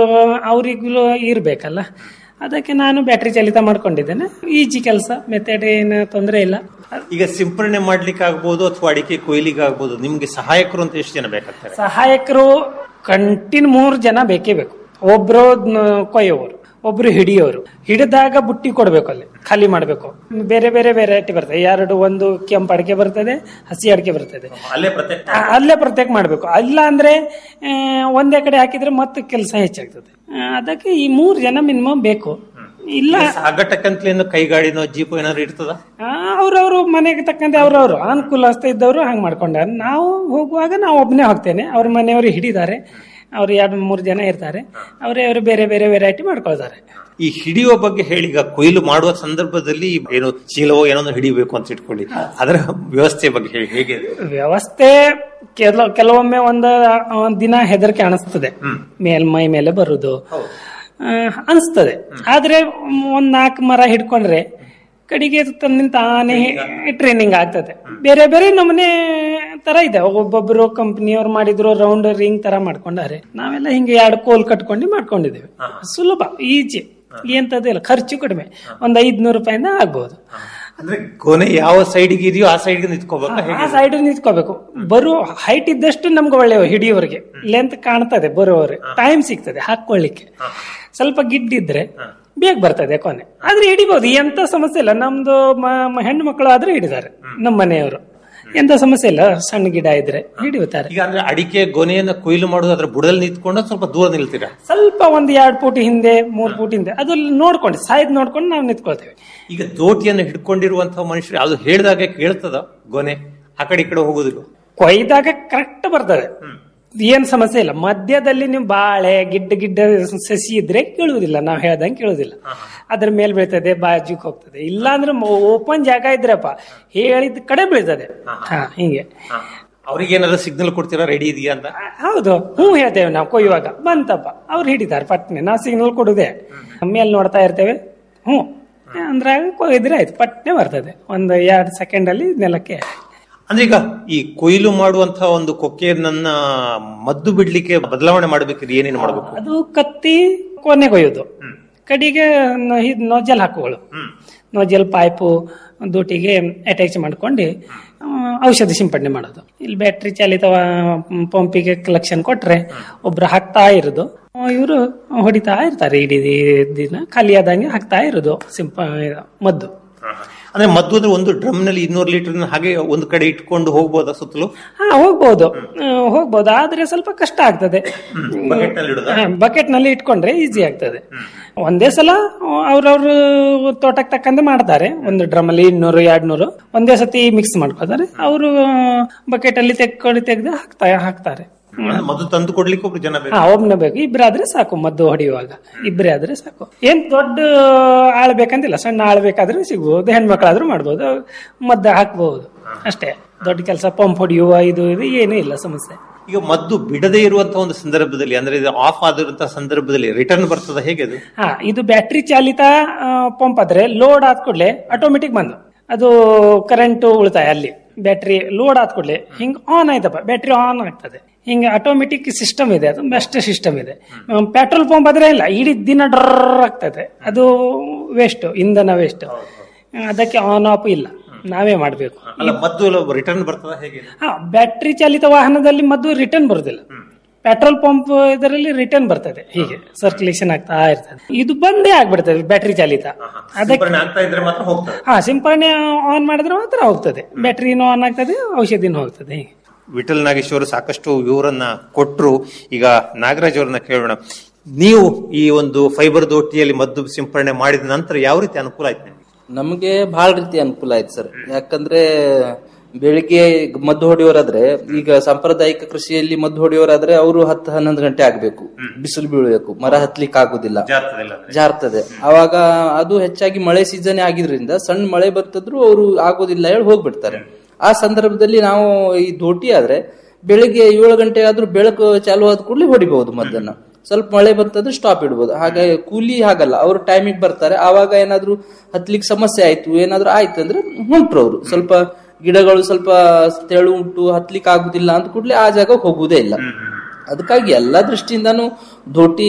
ಅವ್ರಿಗೂ ಇರ್ಬೇಕಲ್ಲ ಅದಕ್ಕೆ ನಾನು ಬ್ಯಾಟ್ರಿ ಚಾಲಿತ ಮಾಡ್ಕೊಂಡಿದ್ದೇನೆ ಈಜಿ ಕೆಲಸ ಮೆಥಡ್ ಏನು ತೊಂದರೆ ಇಲ್ಲ ಈಗ ಸಿಂಪರಣೆ ಮಾಡ್ಲಿಕ್ಕೆ ಆಗ್ಬೋದು ಅಥವಾ ಅಡಿಕೆ ಕೊಯ್ಲಿಗೆ ಆಗ್ಬೋದು ನಿಮ್ಗೆ ಸಹಾಯಕರು ಅಂತ ಎಷ್ಟು ಜನ ಬೇಕಾಗ್ತಾರೆ ಸಹಾಯಕರು ಕಂಟಿನ್ಯೂ ಮೂರು ಜನ ಬೇಕೇ ಬೇಕು ಒಬ್ರು ನ- ಕೊಯ್ಯೋರು ಒಬ್ರು ಹಿಡಿಯೋರು ಹಿಡಿದಾಗ ಬುಟ್ಟಿ ಕೊಡ್ಬೇಕು ಅಲ್ಲಿ ಖಾಲಿ ಮಾಡ್ಬೇಕು ಬೇರೆ ಬೇರೆ ವೆರೈಟಿ ಬರ್ತದೆ ಎರಡು ಒಂದು ಕೆಂಪು ಅಡಿಕೆ ಬರ್ತದೆ ಹಸಿ ಅಡಿಕೆ ಬರ್ತದೆ ಅಲ್ಲೇ ಪ್ರತ್ಯೇಕ ಆ, ಅಲ್ಲೇ ಪ್ರತ್ಯೇಕ ಮಾಡ್ಬೇಕು ಇಲ್ಲ ಅಂದ್ರೆ ಆ, ಒಂದೇ ಕಡೆ ಹಾಕಿದ್ರೆ ಮತ್ತೆ ಕೆಲಸ ಹೆಚ್ಚಾಗ್ತದೆ ಆ, ಅದಕ್ಕೆ ಈ ಮೂರು ಜನ ಮಿನಿಮಮ್ ಬೇಕು ಇಲ್ಲ ಸಾಗಟಕ್ಕಂತಲೇನು ಕೈಗಾಡಿನೋ ಜೀಪು ಏನಾದ್ರು ಇರ್ತದ ಆ, ಅವ್ರವ್ರು ಮನೆಗೆ ತಕ್ಕಂತೆ ಅವ್ರವ್ರು ಅನುಕೂಲಸ್ತ ಇದ್ದವರು ಹಂಗೆ ಮಾಡ್ಕೊಂಡಾರ ನಾವು ಹೋಗುವಾಗ ನಾವು ಒಬ್ಬನೇ ಹೋಗ್ತೇನೆ ಅವ್ರ ಮನೆಯವರು ಹಿಡಿತಾರೆ ಅವ್ರು ಎರಡು ಮೂರು ಜನ ಇರ್ತಾರೆ ಅವರೇ ಅವರು ಬೇರೆ ಬೇರೆ ವೆರೈಟಿ ಮಾಡ್ಕೊಳ್ತಾರೆ ಈ ಹಿಡಿಯುವ ಬಗ್ಗೆ ಹೇಳಿ ಈಗ ಕೊಯ್ಲು ಮಾಡುವ ಸಂದರ್ಭದಲ್ಲಿ ಏನು ಚೀಲವೋ ಏನೋ ಒಂದು ಹಿಡಿಬೇಕು ಅಂತ ಇಟ್ಕೊಳ್ಳಿ ಅದರ ವ್ಯವಸ್ಥೆ ಬಗ್ಗೆ ಹೇಳಿ ಹೇಗೆ ವ್ಯವಸ್ಥೆ ಕೆಲ ಕೆಲವೊಮ್ಮೆ ಒಂದು ಒಂದ್ ದಿನ ಹೆದರಿಕೆ ಅನಿಸ್ತದೆ ಮೇಲ್ ಮೈ ಮೇಲೆ ಬರುದು ಆ, ಅನಿಸ್ತದೆ ಆದ್ರೆ ಒಂದ್ ನಾಲ್ಕು ಮರ ಹಿಡ್ಕೊಂಡ್ರೆ ಕಡೆಗೆ ತನ್ನಿಂದ ತಾನೇ ಟ್ರೈನಿಂಗ್ ಆಗ್ತದೆ ಬೇರೆ ಬೇರೆ ನಮೂನೆ ತರ ಇದೆ ಒಬ್ಬೊಬ್ರು ಕಂಪನಿಯವ್ರು ಮಾಡಿದ್ರು ರೌಂಡ್ ರಿಂಗ್ ತರ ಮಾಡ್ಕೊಂಡಾರೆ ನಾವೆಲ್ಲ ಹಿಂಗೆ ಎರಡು ಕೋಲ್ ಕಟ್ಕೊಂಡು ಮಾಡ್ಕೊಂಡಿದ್ದೇವೆ ಸುಲಭ ಈಜಿ ಎಂತದ್ದು ಇಲ್ಲ ಖರ್ಚು ಕಡಿಮೆ ಒಂದ್ ಐದ್ನೂರು ರೂಪಾಯಿಂದ ಆಗ್ಬಹುದು ಅಂದ್ರೆ ಕೊನೆ ಯಾವ ಸೈಡ್ಗೆ ಇದೆಯೋ ಆ ಸೈಡ್ಗೆ ನಿಂತ್ಕೋಬೇಕಾ ಆ ಹೇಗೆ ಸೈಡ್ ನಿಂತ್ಕೋಬೇಕು ಬರೋ ಹೈಟ್ ಇದ್ದಷ್ಟು ನಮ್ಗೆ ಒಳ್ಳೆ ಹಿಡಿಯೋರಿಗೆ ಲೆಂತ್ ಕಾಣ್ತದೆ ಬರುವವರು ಟೈಮ್ ಸಿಗ್ತದೆ ಹಾಕೊಳ್ಳಿಕ್ಕೆ ಸ್ವಲ್ಪ ಗಿಡ್ಡಿದ್ರೆ ಬೇಗ ಬರ್ತದೆ ಕೊನೆ ಆದ್ರೆ ಹಿಡಿಬಹುದು ಎಂತ ಸಮಸ್ಯೆ ಇಲ್ಲ ನಮ್ದು ಮ- ಮ- ಹೆಣ್ಣು ಮಕ್ಕಳು ಆದ್ರೆ ಹಿಡಿದಾರೆ ನಮ್ಮ ಮನೆಯವರು ಎಂತ ಸಮಸ್ಯೆ ಇಲ್ಲ ಸಣ್ಣ ಗಿಡ ಇದ್ರೆ ಹಿಡಿಯುತ್ತಾರೆ ಈಗ ಅಂದ್ರೆ ಅಡಿಕೆ ಗೊನೆಯನ್ನ ಕೊಯ್ಲು ಮಾಡೋದು ಅದ್ರ ಬುಡದಲ್ಲಿ ನಿಂತ್ಕೊಂಡು ಸ್ವಲ್ಪ ದೂರ ನಿಲ್ತೀರಾ ಸ್ವಲ್ಪ ಒಂದ್ ಎರಡ್ ಫೂಟ್ ಹಿಂದೆ ಮೂರ್ ಫೂಟ್ ಹಿಂದೆ ಅದು ನೋಡ್ಕೊಂಡು ಸಾಯ್ದ್ ನೋಡ್ಕೊಂಡು ನಾವು ನಿಂತ್ಕೊಳ್ತೇವೆ ಈಗ ದೋಟಿಯನ್ನು ಹಿಡ್ಕೊಂಡಿರುವಂತಹ ಮನುಷ್ಯರು ಅದು ಹೇಳಿದಾಗ ಕೇಳ್ತದ ಗೊನೆ ಆ ಕಡೆ ಈ ಕಡೆ ಹೋಗುದಿಲ್ಲ ಕೊಯ್ದಾಗ ಕರೆಕ್ಟ್ ಬರ್ತದೆ ಏನ್ ಸಮಸ್ಯೆ ಇಲ್ಲ ಮಧ್ಯದಲ್ಲಿ ನೀವು ಬಾಳೆ ಗಿಡ್ಡ ಗಿಡ್ಡ ಸಸಿ ಇದ್ರೆ ಕೇಳುವುದಿಲ್ಲ ನಾವ್ ಹೇಳ್ದಂಗೆ ಕೇಳುವುದಿಲ್ಲ ಅದ್ರ ಮೇಲೆ ಬೀಳ್ತದೆ ಬಾಜುಕ್ ಹೋಗ್ತದೆ ಇಲ್ಲ ಅಂದ್ರೆ ಓಪನ್ ಜಾಗ ಇದ್ರಪ್ಪ ಹೇಳಿದ ಕಡೆ ಬೀಳ್ತದೆ ಹಾ ಹಿಂಗೆ ಅವ್ರಿಗೆ ಏನಾದ್ರು ಸಿಗ್ನಲ್ ಕೊಡ್ತೀರಾ ರೆಡಿ ಇದೆಯಾ ಅಂತ ಹೌದು ಹ್ಞೂ ಹೇಳ್ತೇವೆ ನಾವು ಕೊಯ್ಯುವಾಗ ಬಂತಪ್ಪ ಅವ್ರು ಹಿಡಿತಾರೆ ಪಟ್ನೆ ನಾವು ಸಿಗ್ನಲ್ ಕೊಡುದೇ ಮೇಲೆ ನೋಡ್ತಾ ಇರ್ತೇವೆ ಹ್ಞೂ ಅಂದ್ರೆ ಕೊಯ್ದ್ರೆ ಆಯ್ತು ಪಟ್ನೆ ಬರ್ತದೆ ಒಂದು ಎರಡು ಸೆಕೆಂಡ್ ಅಲ್ಲಿ ನೆಲಕ್ಕೆ ಅಂದ್ರೆ ಈಗ ಈ ಕೊಯ್ಲು ಮಾಡುವಂತಹ ಒಂದು ಕೊಕ್ಕೆಯನ್ನ ಮದ್ದು ಬಿಡ್ಲಿಕ್ಕೆ ಬದಲಾವಣೆ ಮಾಡ್ಬೇಕಿದ್ರೆ ಏನೇನು ಮಾಡ್ಬೇಕು ಅದು ಕತ್ತಿ ಕೊನೆ ಕೊಯ್ಯೋದು ಕಡಿಗೆ ನ- ಇದ್ ನೋಜಲ್ ಹಾಕುಗಳು ನೋಜಲ್ ಪೈಪು ದೂಟಿಗೆ ಅಟ್ಯಾಚ್ ಮಾಡ್ಕೊಂಡು ಆ, ಔಷಧಿ ಸಿಂಪಡಣೆ ಮಾಡೋದು ಇಲ್ಲಿ ಬ್ಯಾಟ್ರಿ ಚಾಲಿತ ಪಂಪಿಗೆ ಕಲೆಕ್ಷನ್ ಕೊಟ್ರೆ ಒಬ್ರು ಹಾಕ್ತಾ ಇರೋದು ಇವರು ಹೊಡಿತಾ ಇರ್ತಾರೆ ಇಡೀ ದಿನ ಖಾಲಿ ಆದಂಗೆ ಹಾಕ್ತಾ ಇರೋದು ಸಿಂಪ ಮದ್ದು ಅಂದ್ರೆ ಮದ್ದು ಅಂದ್ರೆ ಒಂದು ಡ್ರಮ್ ನಲ್ಲಿ ಇನ್ನೂರು ಲೀಟರ್ ಹಾಗೆ ಒಂದು ಕಡೆ ಇಟ್ಕೊಂಡು ಹೋಗ್ಬೋದಾ ಸುತ್ತಲೂ ಹಾ ಹೋಗ್ಬೋದು ಆ, ಹೋಗ್ಬೋದು ಆದ್ರೆ ಸ್ವಲ್ಪ ಕಷ್ಟ ಆಗ್ತದೆ ಬಕೆಟ್ ನಲ್ಲಿ ಇಡುದಾ? ಬಕೆಟ್ ನಲ್ಲಿ ಇಟ್ಕೊಂಡ್ರೆ ಈಸಿ ಆಗ್ತದೆ ಒಂದೇ ಸಲ ಅವ್ರವ್ರು ತೋಟಕ್ಕೆ ತಕ್ಕಂತೆ ಮಾಡ್ತಾರೆ ಒಂದು ಡ್ರಮ್ ಅಲ್ಲಿ ಇನ್ನೂರು ಎರಡ್ ನೂರು ಒಂದೇ ಸತಿ ಮಿಕ್ಸ್ ಮಾಡ್ಕೋತಾರೆ ಅವರು ಬಕೆಟ್ ಅಲ್ಲಿ ತೆಕ್ಕೊಂಡು ತೆಗೆದು ಹಾಕ್ತಾ ಹಾಕ್ತಾರೆ ಅಂದ್ರೆ ಮದ್ದು ತಂದು ಕೊಡ್ಲಿಕ್ಕೆ ಒಬ್ರು ಜನ ಬೇಕು ಹಾ ಒಬ್ನೇ ಬೇಕು ಇಬ್ರಾದ್ರೆ ಸಾಕು ಮದ್ದು ಹೊಡೆಯುವಾಗ ಇಬ್ರೇ ಆದ್ರೆ ಸಾಕು ಏನ್ ದೊಡ್ಡ ಆಳ್ ಬೇಕಂತಿಲ್ಲ ಸಣ್ಣ ಆಳ್ ಬೇಕಾದ್ರೆ ಸಿಗ್ಬೋದು ಹೆಣ್ಮಕ್ಳಾದ್ರೂ ಮಾಡ್ಬೋದು ಮದ್ದು ಹಾಕ್ಬಹುದು ಅಷ್ಟೇ ದೊಡ್ಡ ಕೆಲಸ ಪಂಪ್ ಹೊಡೆಯುವ ಇದು ಇದು ಏನೂ ಇಲ್ಲ ಸಮಸ್ಯೆ ಈಗ ಮದ್ದು ಬಿಡದೇ ಇರುವಂತಹ ಒಂದು ಸಂದರ್ಭದಲ್ಲಿ ಅಂದ್ರೆ ಇದು ಆಫ್ ಆಗಿರುವಂತಹ ಸಂದರ್ಭದಲ್ಲಿ ರಿಟರ್ನ್ ಬರ್ತದ ಹೇಗೆ ಅದು ಹಾ ಇದು ಬ್ಯಾಟ್ರಿ ಚಾಲಿತ ಪಂಪ್ ಆದ್ರೆ ಲೋಡ್ ಆದ ಕೂಡಲೇ ಆಟೋಮೆಟಿಕ್ ಬಂದು ಅದು ಕರೆಂಟ್ ಉಳಿತಾಯ ಅಲ್ಲಿ ಬ್ಯಾಟ್ರಿ ಲೋಡ್ ಆದ ಕೂಡಲೇ ಹಿಂಗ್ ಆನ್ ಆಯ್ತಪ್ಪ ಬ್ಯಾಟ್ರಿ ಆನ್ ಆಗ್ತದೆ ಹಿಂಗೆ ಆಟೋಮೆಟಿಕ್ ಸಿಸ್ಟಮ್ ಇದೆ ಅದು ಬೆಸ್ಟ್ ಸಿಸ್ಟಮ್ ಇದೆ ಪೆಟ್ರೋಲ್ ಪಂಪ್ ಆದ್ರೆ ಇಲ್ಲ ಇಡೀ ದಿನ ಡ್ರರ್ ಆಗ್ತದೆ ಅದು ವೇಸ್ಟ್ ಇಂಧನ ವೇಸ್ಟ್ ಅದಕ್ಕೆ ಆನ್ ಆಫ್ ಇಲ್ಲ ನಾವೇ ಮಾಡಬೇಕು ಅಲ್ಲ ಮದ್ದು ರಿಟರ್ನ್ ಬರ್ತದ ಹೇಗೆ ಹಾ ಬ್ಯಾಟ್ರಿ ಚಾಲಿತ ವಾಹನದಲ್ಲಿ ಮದ್ದು ರಿಟರ್ನ್ ಬರುದಿಲ್ಲ ಪೆಟ್ರೋಲ್ ಪಂಪ್ ಇದರಲ್ಲಿ ರಿಟರ್ನ್ ಬರ್ತದೆ ಹೀಗೆ ಸರ್ಕ್ಯುಲೇಷನ್ ಆಗ್ತಾ ಇರ್ತದೆ ಇದು ಬಂದೇ ಆಗ್ಬಿಡ್ತದೆ ಬ್ಯಾಟ್ರಿ ಚಾಲಿತ ಅದಕ್ಕೆ ಸಿಂಪರಣೆ ಆಗ್ತಾ ಇದ್ರೆ ಮಾತ್ರ ಹೋಗ್ತದೆ ಹಾ ಸಿಂಪರಣೆ ಆನ್ ಮಾಡಿದ್ರೆ ಮಾತ್ರ ಹೋಗ್ತದೆ ಬ್ಯಾಟ್ರಿನೂ ಆನ್ ಆಗ್ತದೆ ಔಷಧಿನೂ ಹೋಗ್ತದೆ ಹೀಗೆ ವಿಠಲ್ ನಾಗೇಶ್ ಅವರು ಸಾಕಷ್ಟು ವಿವರನ್ನ ಕೊಟ್ರು ಈಗ ನಾಗರಾಜ್ ಅವ್ರನ್ನ ಕೇಳೋಣ ನೀವು ಈ ಒಂದು ಫೈಬರ್ ದೋಟಿಯಲ್ಲಿ ಮದ್ದು ಸಿಂಪರಣೆ ಮಾಡಿದ ನಂತರ ಯಾವ ರೀತಿ ಅನುಕೂಲ ಆಯ್ತು ನಿಮ್ಗೆ ನಮಗೆ ಬಹಳ ರೀತಿ ಅನುಕೂಲ ಆಯ್ತು ಸರ್ ಯಾಕಂದ್ರೆ ಬೆಳಿಗ್ಗೆ ಮದ್ದು ಹೊಡೆಯೋರಾದ್ರೆ ಈಗ ಸಾಂಪ್ರದಾಯಿಕ ಕೃಷಿಯಲ್ಲಿ ಮದ್ದು ಹೊಡೆಯೋರಾದ್ರೆ ಅವರು ಹತ್ತು ಹನ್ನೊಂದು ಗಂಟೆ ಆಗ್ಬೇಕು ಬಿಸಿಲು ಬೀಳಬೇಕು ಮರ ಹತ್ಲಿಕ್ಕೆ ಆಗುದಿಲ್ಲ ಜಾರ್ತದೆ ಅವಾಗ ಅದು ಹೆಚ್ಚಾಗಿ ಮಳೆ ಸೀಸನ್ ಆಗಿದ್ರಿಂದ ಸಣ್ಣ ಮಳೆ ಬರ್ತದ್ರು ಅವರು ಆಗೋದಿಲ್ಲ ಹೇಳಿ ಹೋಗ್ಬಿಡ್ತಾರೆ ಆ ಸಂದರ್ಭದಲ್ಲಿ ನಾವು ಈ ದೋಟಿ ಆದ್ರೆ ಬೆಳಿಗ್ಗೆ ಏಳು ಗಂಟೆ ಆದ್ರೂ ಬೆಳಕು ಚಾಲು ಆದ ಕೂಡಲೇ ಹೊಡಿಬಹುದು ಮದ್ದನ್ನ ಸ್ವಲ್ಪ ಮಳೆ ಬಂತಂದ್ರೆ ಸ್ಟಾಪ್ ಇಡ್ಬೋದು ಹಾಗೆ ಕೂಲಿ ಹಾಗಲ್ಲ ಅವ್ರು ಟೈಮಿಗೆ ಬರ್ತಾರೆ ಆವಾಗ ಏನಾದ್ರೂ ಹತ್ಲಿಕ್ಕೆ ಸಮಸ್ಯೆ ಆಯ್ತು ಏನಾದ್ರೂ ಆಯ್ತು ಅಂದ್ರೆ ಹೊಂಟ್ರು ಅವರು ಸ್ವಲ್ಪ ಗಿಡಗಳು ಸ್ವಲ್ಪ ತೆಳು ಉಂಟು ಹತ್ಲಿಕ್ಕೆ ಆಗುದಿಲ್ಲ ಅಂತ ಕೂಡಲೇ ಆ ಜಾಗ ಹೋಗುವುದೇ ಇಲ್ಲ ಅದಕ್ಕಾಗಿ ಎಲ್ಲಾ ದೃಷ್ಟಿಯಿಂದಾನು ದೋಟಿ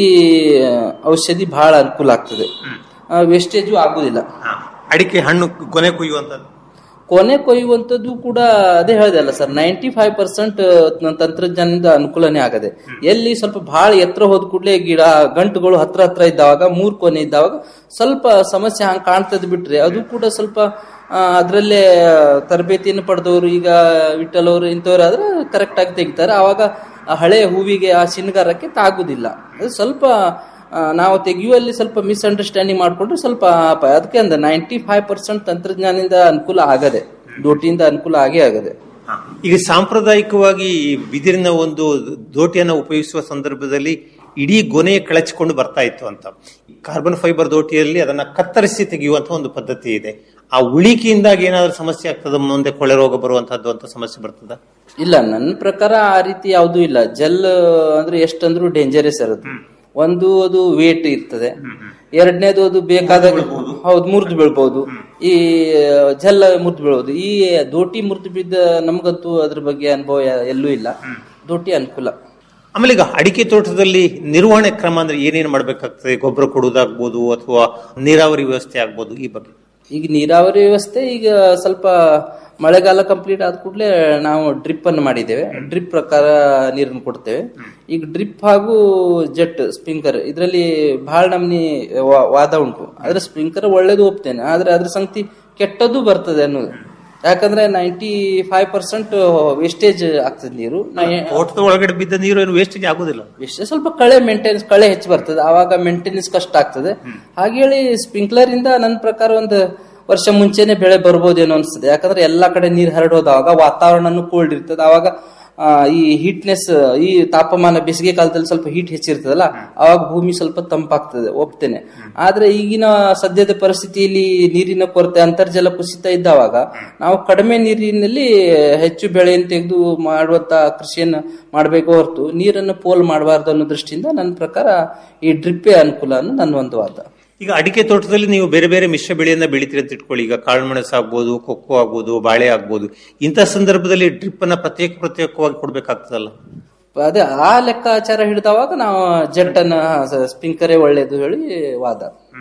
ಔಷಧಿ ಬಹಳ ಅನುಕೂಲ ಆಗ್ತದೆ ವೇಸ್ಟೇಜು ಆಗುದಿಲ್ಲ ಅಡಿಕೆ ಹಣ್ಣು ಕೊನೆ ಕುಯ್ಯುವಂತದ್ದು ಕೊನೆ ಕೊಯ್ಯುವಂತದ್ದು ಕೂಡ ಅದೇ ಹೇಳಿದಲ್ಲ ಸರ್ ನೈಂಟಿ ಫೈವ್ ಪರ್ಸೆಂಟ್ ತಂತ್ರಜ್ಞಾನದಿಂದ ಅನುಕೂಲನೇ ಆಗದೆ ಎಲ್ಲಿ ಸ್ವಲ್ಪ ಬಹಳ ಎತ್ತರ ಹೋದ ಕೂಡಲೇ ಗಿಡ ಗಂಟುಗಳು ಹತ್ರ ಹತ್ರ ಇದ್ದಾವಾಗ ಮೂರ್ ಕೊನೆ ಇದ್ದಾವಾಗ ಸ್ವಲ್ಪ ಸಮಸ್ಯೆ ಹಂಗ್ ಕಾಣ್ತದೆ ಬಿಟ್ರೆ ಅದು ಕೂಡ ಸ್ವಲ್ಪ ಆ, ಅದ್ರಲ್ಲೇ ತರಬೇತಿಯನ್ನು ಪಡೆದವರು ಈಗ ವಿಠಲ್ ಅವರು ಇಂಥವ್ರು ಆದ್ರೆ ಕರೆಕ್ಟ್ ಆಗಿ ತೆಗಿತಾರೆ ಅವಾಗ ಆ ಹಳೆ ಹೂವಿಗೆ ಆ ಶೃಂಗಾರಕ್ಕೆ ತಾಗುದಿಲ್ಲ ಅದು ಸ್ವಲ್ಪ ಆ, ನಾವು ತೆಗೆಯುವಲ್ಲಿ ಸ್ವಲ್ಪ ಮಿಸ್ಅಂಡರ್ಸ್ಟ್ಯಾಂಡಿಂಗ್ ಮಾಡ್ಕೊಂಡ್ರೆ ಸ್ವಲ್ಪ ಅಪಾಯ. ಅದಕ್ಕೆ ಅಂದ ನೈಂಟಿ ಫೈವ್ ಪರ್ಸೆಂಟ್ ತಂತ್ರಜ್ಞಾನದಿಂದ ಅನುಕೂಲ ಆಗದೆ ದೋಟಿಯಿಂದ ಅನುಕೂಲ ಆಗೇ ಆಗದೆ ಈಗ ಸಾಂಪ್ರದಾಯಿಕವಾಗಿ ಈ ಬಿದಿರಿನ ಒಂದು ದೋಟಿಯನ್ನು ಉಪಯೋಗಿಸುವ ಸಂದರ್ಭದಲ್ಲಿ ಇಡೀ ಗೊನೆ ಕಳಚಿಕೊಂಡು ಬರ್ತಾ ಇತ್ತು ಅಂತ ಕಾರ್ಬನ್ ಫೈಬರ್ ದೋಟಿಯಲ್ಲಿ ಅದನ್ನ ಕತ್ತರಿಸಿ ತೆಗೆಯುವಂತ ಒಂದು ಪದ್ಧತಿ ಇದೆ ಆ ಉಳಿಕೆಯಿಂದಾಗಿ ಏನಾದ್ರೂ ಸಮಸ್ಯೆ ಆಗ್ತದ ಮುಂದೆ ಕೊಳೆ ರೋಗ ಬರುವಂತದ್ದು ಅಂತ ಸಮಸ್ಯೆ ಬರ್ತದ ಇಲ್ಲ ನನ್ನ ಪ್ರಕಾರ ಆ ರೀತಿ ಯಾವುದೂ ಇಲ್ಲ ಜೆಲ್ ಅಂದ್ರೆ ಎಷ್ಟಂದ್ರೂ ಡೇಂಜರಸ್ ಇರೋದು ಒಂದು ಅದು ವೇಟ್ ಇರ್ತದೆ ಎರಡನೇದು ಅದು ಬೇಕಾದ ಹೌದು ಮುರಿದು ಬೀಳ್ಬಹುದು ಈ ಜೆಲ್ ಮುರಿದು ಬೀಳಬಹುದು ಈ ದೋಟಿ ಮುರಿದು ಬಿದ್ದ ನಮ್ಗಂತೂ ಅದ್ರ ಬಗ್ಗೆ ಅನುಭವ ಯಾ- ಎಲ್ಲೂ ಇಲ್ಲ ದೋಟಿ ಅನುಕೂಲ ಆಮೇಲೆ ಈಗ ಅಡಿಕೆ ತೋಟದಲ್ಲಿ ನಿರ್ವಹಣೆ ಕ್ರಮ ಅಂದ್ರೆ ಏನೇನು ಮಾಡ್ಬೇಕಾಗ್ತದೆ ಗೊಬ್ಬರ ಕೊಡುವುದಾಗ್ಬೋದು ಅಥವಾ ನೀರಾವರಿ ವ್ಯವಸ್ಥೆ ಆಗ್ಬೋದು ಈ ಬಗ್ಗೆ ಈಗ ನೀರಾವರಿ ವ್ಯವಸ್ಥೆ ಈಗ ಸ್ವಲ್ಪ ಮಳೆಗಾಲ ಕಂಪ್ಲೀಟ್ ಆದ ಕೂಡಲೇ ನಾವು ಡ್ರಿಪ್ ಅನ್ನು ಮಾಡಿದ್ದೇವೆ ಡ್ರಿಪ್ ಪ್ರಕಾರ ನೀರನ್ನು ಕೊಡ್ತೇವೆ ಈಗ ಡ್ರಿಪ್ ಹಾಗೂ ಜೆಟ್ ಸ್ಪ್ರಿಂಕರ್ ಇದರಲ್ಲಿ ಬಹಳ ನಮ್ನಿ ವಾ- ವಾದ ಉಂಟು ಆದ್ರೆ ಸ್ಪ್ರಿಂಕರ್ ಒಳ್ಳೇದು ಒಪ್ತೇನೆ ಆದ್ರೆ ಅದ್ರ ಸಂಗತಿ ಕೆಟ್ಟದ್ದು ಬರ್ತದೆ ಅನ್ನೋದು ಯಾಕಂದ್ರೆ ನೈಂಟಿ ಫೈವ್ ಪರ್ಸೆಂಟ್ ವೇಸ್ಟೇಜ್ ಆಗ್ತದೆ ನೀರು ನಾ- ತೋಟದ ಒಳಗಡೆ ಬಿದ್ದ ನೀರು ಏನು ವೇಸ್ಟೇಜ್ ಆಗುದಿಲ್ಲ ಎಷ್ಟು ಸ್ವಲ್ಪ ಕಳೆ ಮೇಂಟೆನೆನ್ಸ್ ಕಳೆ ಹೆಚ್ಚು ಬರ್ತದೆ ಆವಾಗ ಮೇಂಟೆನೆನ್ಸ್ ಕಷ್ಟ ಆಗ್ತದೆ ಹಾಗೆ ಹೇಳಿ ಸ್ಪ್ರಿಂಕ್ಲರ್ ಇಂದ ನನ್ನ ಪ್ರಕಾರ ಒಂದು ವರ್ಷ ಮುಂಚೆನೆ ಬೆಳೆ ಬರ್ಬೋದೇನೋ ಅನ್ಸ್ತದೆ ಯಾಕಂದ್ರೆ ಎಲ್ಲಾ ಕಡೆ ನೀರು ಹರಡೋದಾಗ ವಾತಾವರಣನು ಕೋಲ್ಡ್ ಇರ್ತದೆ ಆವಾಗ ಆ, ಈ ಹೀಟ್ನೆಸ್ ಈ ತಾಪಮಾನ ಬೇಸಿಗೆ ಕಾಲದಲ್ಲಿ ಸ್ವಲ್ಪ ಹೀಟ್ ಹೆಚ್ಚಿರ್ತದಲ್ಲ ಅವಾಗ ಭೂಮಿ ಸ್ವಲ್ಪ ತಂಪಾಗ್ತದೆ ಒಪ್ತೇನೆ ಆದ್ರೆ ಈಗಿನ ಸದ್ಯದ ಪರಿಸ್ಥಿತಿಯಲ್ಲಿ ನೀರಿನ ಕೊರತೆ ಅಂತರ್ಜಲ ಕುಸಿತ ಇದ್ದಾವಾಗ ನಾವು ಕಡಿಮೆ ನೀರಿನಲ್ಲಿ ಹೆಚ್ಚು ಬೆಳೆಯನ್ನು ತೆಗೆದು ಮಾಡುವಂತ ಕೃಷಿಯನ್ನು ಮಾಡಬೇಕು ಹೊರತು ನೀರನ್ನು ಪೋಲ್ ಮಾಡಬಾರ್ದು ಅನ್ನೋ ದೃಷ್ಟಿಯಿಂದ ನನ್ನ ಪ್ರಕಾರ ಈ ಡ್ರಿಪ್ಪೇ ಅನುಕೂಲ ಅನ್ನೋ ನನ್ನ ಒಂದು ವಾದ ಈಗ ಅಡಿಕೆ ತೋಟದಲ್ಲಿ ನೀವು ಬೇರೆ ಬೇರೆ ಮಿಶ್ರ ಬೆಳೆಯನ್ನ ಬೆಳಿತೀರಿ ಅಂತ ಇಟ್ಕೊಳ್ಳಿ ಈಗ ಕಾಳುಮೆಣಸು ಆಗ್ಬೋದು ಕೊಕ್ಕೋ ಆಗ್ಬೋದು ಬಾಳೆ ಆಗ್ಬೋದು ಇಂಥ ಸಂದರ್ಭದಲ್ಲಿ ಡ್ರಿಪ್ ಅನ್ನ ಪ್ರತ್ಯೇಕ ಪ್ರತ್ಯೇಕವಾಗಿ ಕೊಡ್ಬೇಕಾಗ್ತದಲ್ಲ ಅದೇ ಆ ಲೆಕ್ಕಾಚಾರ ಹಿಡಿದವಾಗ ನಾವು ಜೆಟ್ ಅನ್ನ ಸ್ಪ್ರಿಂಕರೇ ಒಳ್ಳೇದು ಹೇಳಿ ವಾದ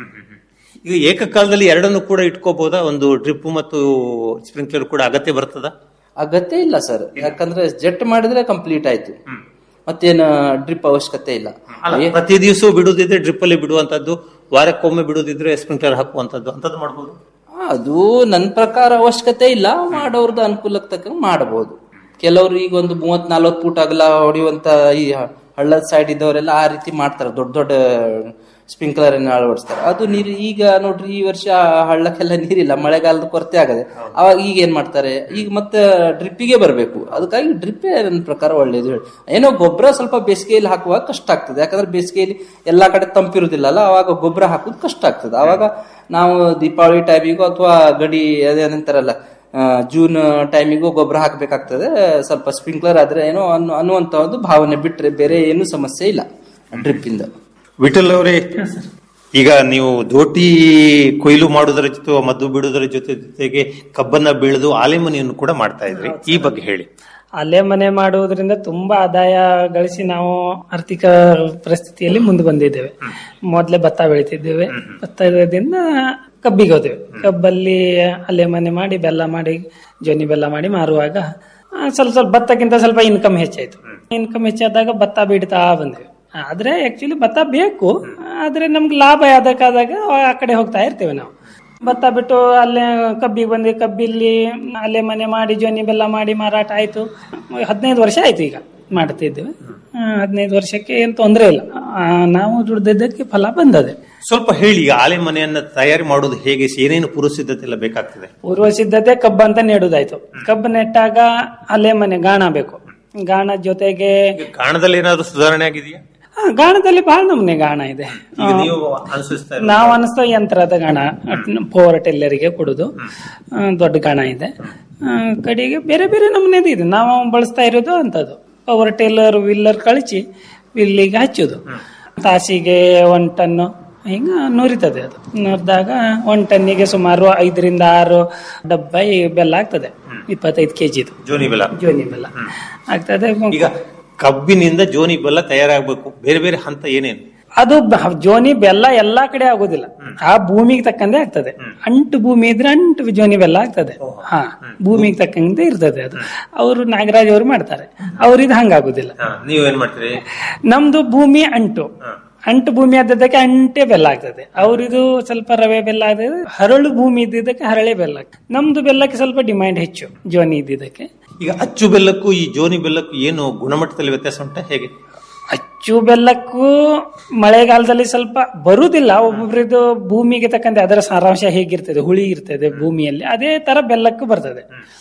ಈಗ ಏಕಕಾಲದಲ್ಲಿ ಎರಡನ್ನು ಕೂಡ ಇಟ್ಕೋಬಹುದಾ ಒಂದು ಡ್ರಿಪ್ ಮತ್ತು ಸ್ಪ್ರಿಂಕ್ಲರ್ ಕೂಡ ಅಗತ್ಯ ಬರ್ತದ ಅಗತ್ಯ ಇಲ್ಲ ಸರ್ ಯಾಕಂದ್ರೆ ಜೆಟ್ ಮಾಡಿದ್ರೆ ಕಂಪ್ಲೀಟ್ ಆಯ್ತು ಮತ್ತೇನು ಡ್ರಿಪ್ ಅವಶ್ಯಕತೆ ಇಲ್ಲ ಏ- ಪ್ರತಿ ದಿವಸ ಬಿಡುದಿದ್ರೆ ಡ್ರಿಪ್ ಅಲ್ಲಿ ಬಿಡುವಂತದ್ದು ವಾರಕ್ಕೊಮ್ಮೆ ಬಿಡುದಿದ್ರೆ ಸ್ಪ್ರಿಂಕ್ಲರ್ ಹಾಕುವಂತದ್ದು ಅಂತದ್ದು ಮಾಡಬಹುದು ಅದು ನನ್ನ ಪ್ರಕಾರ ಅವಶ್ಯಕತೆ ಇಲ್ಲ ಮಾಡೋರ್ದು ಅನುಕೂಲಕ್ಕೆ ತಕ್ಕ ಮಾಡಬಹುದು ಕೆಲವರು ಈಗ ಒಂದು ಮೂವತ್ ನಲ್ವತ್ ಫೂಟ್ ಅಗಲ ಹೊಡೆಯುವಂತ ಈ ಹಳ್ಳದ ಸೈಡ್ ಇದ್ದವರೆಲ್ಲ ಆ ರೀತಿ ಮಾಡ್ತಾರೆ ದೊಡ್ಡ ದೊಡ್ಡ ಸ್ಪ್ರಿಂಕ್ಲರ್ ಅನ್ನು ಅಳವಡಿಸ್ತಾರೆ ಅದು ನೀರು ಈಗ ನೋಡ್ರಿ ಈ ವರ್ಷ ಹಳ್ಳಕ್ಕೆಲ್ಲ ನೀರಿಲ್ಲ ಮಳೆಗಾಲದ ಕೊರತೆ ಆಗದೆ ಅವಾಗ ಈಗ ಏನ್ ಮಾಡ್ತಾರೆ ಈಗ ಮತ್ತೆ ಡ್ರಿಪ್ಪಿಗೆ ಬರಬೇಕು ಅದಕ್ಕಾಗಿ ಡ್ರಿಪ್ಪೇ ನನ್ನ ಪ್ರಕಾರ ಒಳ್ಳೇದು ಹೇಳಿ ಏನೋ ಗೊಬ್ಬರ ಸ್ವಲ್ಪ ಬೇಸಿಗೆಯಲ್ಲಿ ಹಾಕುವಾಗ ಕಷ್ಟ ಆಗ್ತದೆ ಯಾಕಂದ್ರೆ ಬೇಸಿಗೆಯಲ್ಲಿ ಎಲ್ಲಾ ಕಡೆ ತಂಪಿರುದಿಲ್ಲಲ್ಲ ಅವಾಗ ಗೊಬ್ಬರ ಹಾಕುದು ಕಷ್ಟ ಆಗ್ತದೆ ಅವಾಗ ನಾವು ದೀಪಾವಳಿ ಟೈಮಿಗೂ ಅಥವಾ ಗಡಿ ಅದೇನಂತಾರಲ್ಲ ಆ, ಜೂನ್ ಟೈಮಿಗೂ ಗೊಬ್ಬರ ಹಾಕಬೇಕಾಗ್ತದೆ ಸ್ವಲ್ಪ ಸ್ಪ್ರಿಂಕ್ಲರ್ ಆದ್ರೆ ಏನೋ ಅನ್ನೋ ಅನ್ನುವಂತ ಒಂದು ಭಾವನೆ ಬಿಟ್ರೆ ಬೇರೆ ಏನು ಸಮಸ್ಯೆ ಇಲ್ಲ ಡ್ರಿಪ್ ಇಂದ ವಿಠಲ್ ಅವರೇ ಈಗ ನೀವು ದೋಟಿ ಕೊಯ್ಲು ಮಾಡುವುದರ ಜೊತೆ ಮದ್ದು ಬಿಡುವುದರ ಜೊತೆ ಜೊತೆಗೆ ಕಬ್ಬನ್ನ ಬೆಳೆದು ಆಲೆಮನಿಯನ್ನು ಕೂಡ ಮಾಡ್ತಾ ಇದ್ರಿ ಈ ಬಗ್ಗೆ ಹೇಳಿ ಅಲ್ಲೇ ಮನೆ ಮಾಡುವುದರಿಂದ ತುಂಬಾ ಆದಾಯ ಗಳಿಸಿ ನಾವು ಆರ್ಥಿಕ ಪರಿಸ್ಥಿತಿಯಲ್ಲಿ ಮುಂದೆ ಬಂದಿದ್ದೇವೆ ಮೊದಲೇ ಭತ್ತ ಬೆಳಿತಿದ್ದೇವೆ ಭತ್ತದಿಂದ ಕಬ್ಬಿಗೆ ಹೋದೆವು ಕಬ್ಬಲ್ಲಿ ಅಲ್ಲೇ ಮನೆ ಮಾಡಿ ಬೆಲ್ಲ ಮಾಡಿ ಜೋನಿ ಬೆಲ್ಲ ಮಾಡಿ ಮಾರುವಾಗ ಆ, ಸ್ವಲ್ಪ ಸ್ವಲ್ಪ ಭತ್ತಕ್ಕಿಂತ ಸ್ವಲ್ಪ ಇನ್ಕಮ್ ಹೆಚ್ಚಾಯ್ತು ಇನ್ಕಮ್ ಹೆಚ್ಚಾದಾಗ ಭತ್ತ ಬಿಡ್ತಾ ಬಂದ್ವಿ ಆದ್ರೆ ಆಕ್ಚುಲಿ ಭತ್ತ ಬೇಕು ಆದ್ರೆ ನಮ್ಗೆ ಲಾಭ ಯಾವ್ದಕ್ಕಾದಾಗ ಆ ಕಡೆ ಹೋಗ್ತಾ ಇರ್ತೇವೆ ನಾವು ಭತ್ತ ಬಿಟ್ಟು ಅಲ್ಲೇ ಕಬ್ಬಿಗೆ ಬಂದ್ವಿ ಕಬ್ಬಿಲ್ಲಿ ಅಲ್ಲೇ ಮನೆ ಮಾಡಿ ಜೋನಿ ಬೆಲ್ಲ ಮಾಡಿ ಮಾರಾಟ ಆಯ್ತು ಹದಿನೈದು ವರ್ಷ ಆಯ್ತು ಈಗ ಮಾಡ್ತಿದ್ದೇವೆ ಆ, ಹದಿನೈದು ವರ್ಷಕ್ಕೆ ಏನ್ ತೊಂದರೆ ಇಲ್ಲ ಆ, ನಾವು ದುಡ್ದಿದ್ದಕ್ಕೆ ಫಲ ಬಂದದೆ ಸ್ವಲ್ಪ ಹೇಳಿ ಈಗ ಆಲೆ ಮನೆಯನ್ನ ತಯಾರಿ ಮಾಡೋದು ಹೇಗೆ ಏನೇನು ಪೂರ್ವ ಸಿದ್ಧತೆ ಎಲ್ಲ ಬೇಕಾಗ್ತದೆ ಪೂರ್ವ ಸಿದ್ಧತೆ ಕಬ್ಬು ಅಂತ ನೆಡುದಾಯ್ತು ಕಬ್ಬು ನೆಟ್ಟಾಗ ಅಲ್ಲೇ ಮನೆ ಗಾಣ ಬೇಕು ಗಾಣ ಜೊತೆಗೆ ಗಾಣದಲ್ಲಿ ಏನಾದ್ರು ಸುಧಾರಣೆ ಆಗಿದೆಯಾ ಆ, ಗಾಣದಲ್ಲಿ ಬಹಳ ನಮೂನೆ ಗಾಣ ಇದೆ ಈಗ ನೀವು ಅನುಸರಿಸ್ತಾ ಇರೋದು ನಾವು ಅನಿಸ್ತಾ ಯಂತ್ರದ ಗಾಣ ಪವರ್ ಟೆಲ್ಲರಿಗೆ ಕೊಡುದು ಆ, ದೊಡ್ಡ ಗಾಣ ಇದೆ ಆ, ಕಡೆಗೆ ಬೇರೆ ಬೇರೆ ನಮೂನೆದು ಇದೆ ನಾವು ಬಳಸ್ತಾ ಇರೋದು ಅಂತದ್ದು ಪವರ್ ಟೇಲರ್ ವಿಲ್ಲರ್ ಕಳಿಸಿ ವಿಲ್ಲಿಗೆ ಹಚ್ಚುದು ತಾಸಿಗೆ ಒನ್ ಟನ್ನು ಹಿಂಗ ನುರಿತದೆ ಅದು ನುರಿದಾಗ ಒನ್ ಟನ್ನಿಗೆ ಸುಮಾರು ಐದರಿಂದ ಆರು ಡಬ್ಬ ಈ ಬೆಲ್ಲ ಆಗ್ತದೆ ಇಪ್ಪತ್ತೈದು ಕೆಜಿದು ಜೋನಿ ಬೆಲ್ಲ ಜೋನಿ ಬೆಲ್ಲ ಆಗ್ತದೆ ಈಗ ಕಬ್ಬಿನಿಂದ ಜೋನಿ ಬೆಲ್ಲ ತಯಾರಾಗಬೇಕು ಬೇರೆ ಬೇರೆ ಹಂತ ಏನೇನು ಅದು ಬ- ಜೋನಿ ಬೆಲ್ಲ ಎಲ್ಲಾ ಕಡೆ ಆಗೋದಿಲ್ಲ ಆ ಭೂಮಿಗೆ ತಕ್ಕಂತೆ ಆಗ್ತದೆ ಅಂಟು ಭೂಮಿ ಇದ್ರೆ ಅಂಟು ಜೋನಿ ಬೆಲ್ಲ ಆಗ್ತದೆ ಹಾ ಭೂಮಿಗೆ ತಕ್ಕಂತೆ ಇರ್ತದೆ ಅದು ಅವರು ನಾಗರಾಜ್ ಅವರು ಮಾಡ್ತಾರೆ ಅವ್ರಿದ್ ಹಂಗಾಗುದಿಲ್ಲ ನೀವು ಏನ್ ಮಾಡ್ತೀರಿ ನಮ್ದು ಭೂಮಿ ಅಂಟು ಅಂಟು ಭೂಮಿ ಆದದ್ದಕ್ಕೆ ಅಂಟೆ ಬೆಲ್ಲ ಆಗ್ತದೆ ಅವ್ರಿದು ಸ್ವಲ್ಪ ರವೆ ಬೆಲ್ಲ ಆಗ್ತದೆ ಹರಳು ಭೂಮಿ ಇದ್ದಿದ್ದಕ್ಕೆ ಹರಳೆ ಬೆಲ್ಲ ಆಗ್ತದೆ. ನಮ್ದು ಬೆಲ್ಲಕ್ಕೆ ಸ್ವಲ್ಪ ಡಿಮ್ಯಾಂಡ್ ಹೆಚ್ಚು ಜೋನಿ ಇದ್ದಿದ್ದಕ್ಕೆ ಈಗ ಅಚ್ಚು ಬೆಲ್ಲಕ್ಕೂ ಈ ಜೋನಿ ಬೆಲ್ಲಕ್ಕೂ ಏನು ಗುಣಮಟ್ಟದಲ್ಲಿ ವ್ಯತ್ಯಾಸ ಉಂಟಾ ಹೇಗೆ ಅಚ್ಚು ಬೆಲ್ಲಕ್ಕೂ ಮಳೆಗಾಲದಲ್ಲಿ ಸ್ವಲ್ಪ ಬರುವುದಿಲ್ಲ ಒಬ್ಬೊಬ್ರದ್ದು ಭೂಮಿಗೆ ತಕ್ಕಂತೆ ಅದರ ಸಾರಾಂಶ ಹೇಗಿರ್ತದೆ ಹುಳಿ ಇರ್ತದೆ ಭೂಮಿಯಲ್ಲಿ ಅದೇ ತರ ಬೆಲ್ಲಕ್ಕೂ ಬರ್ತದೆ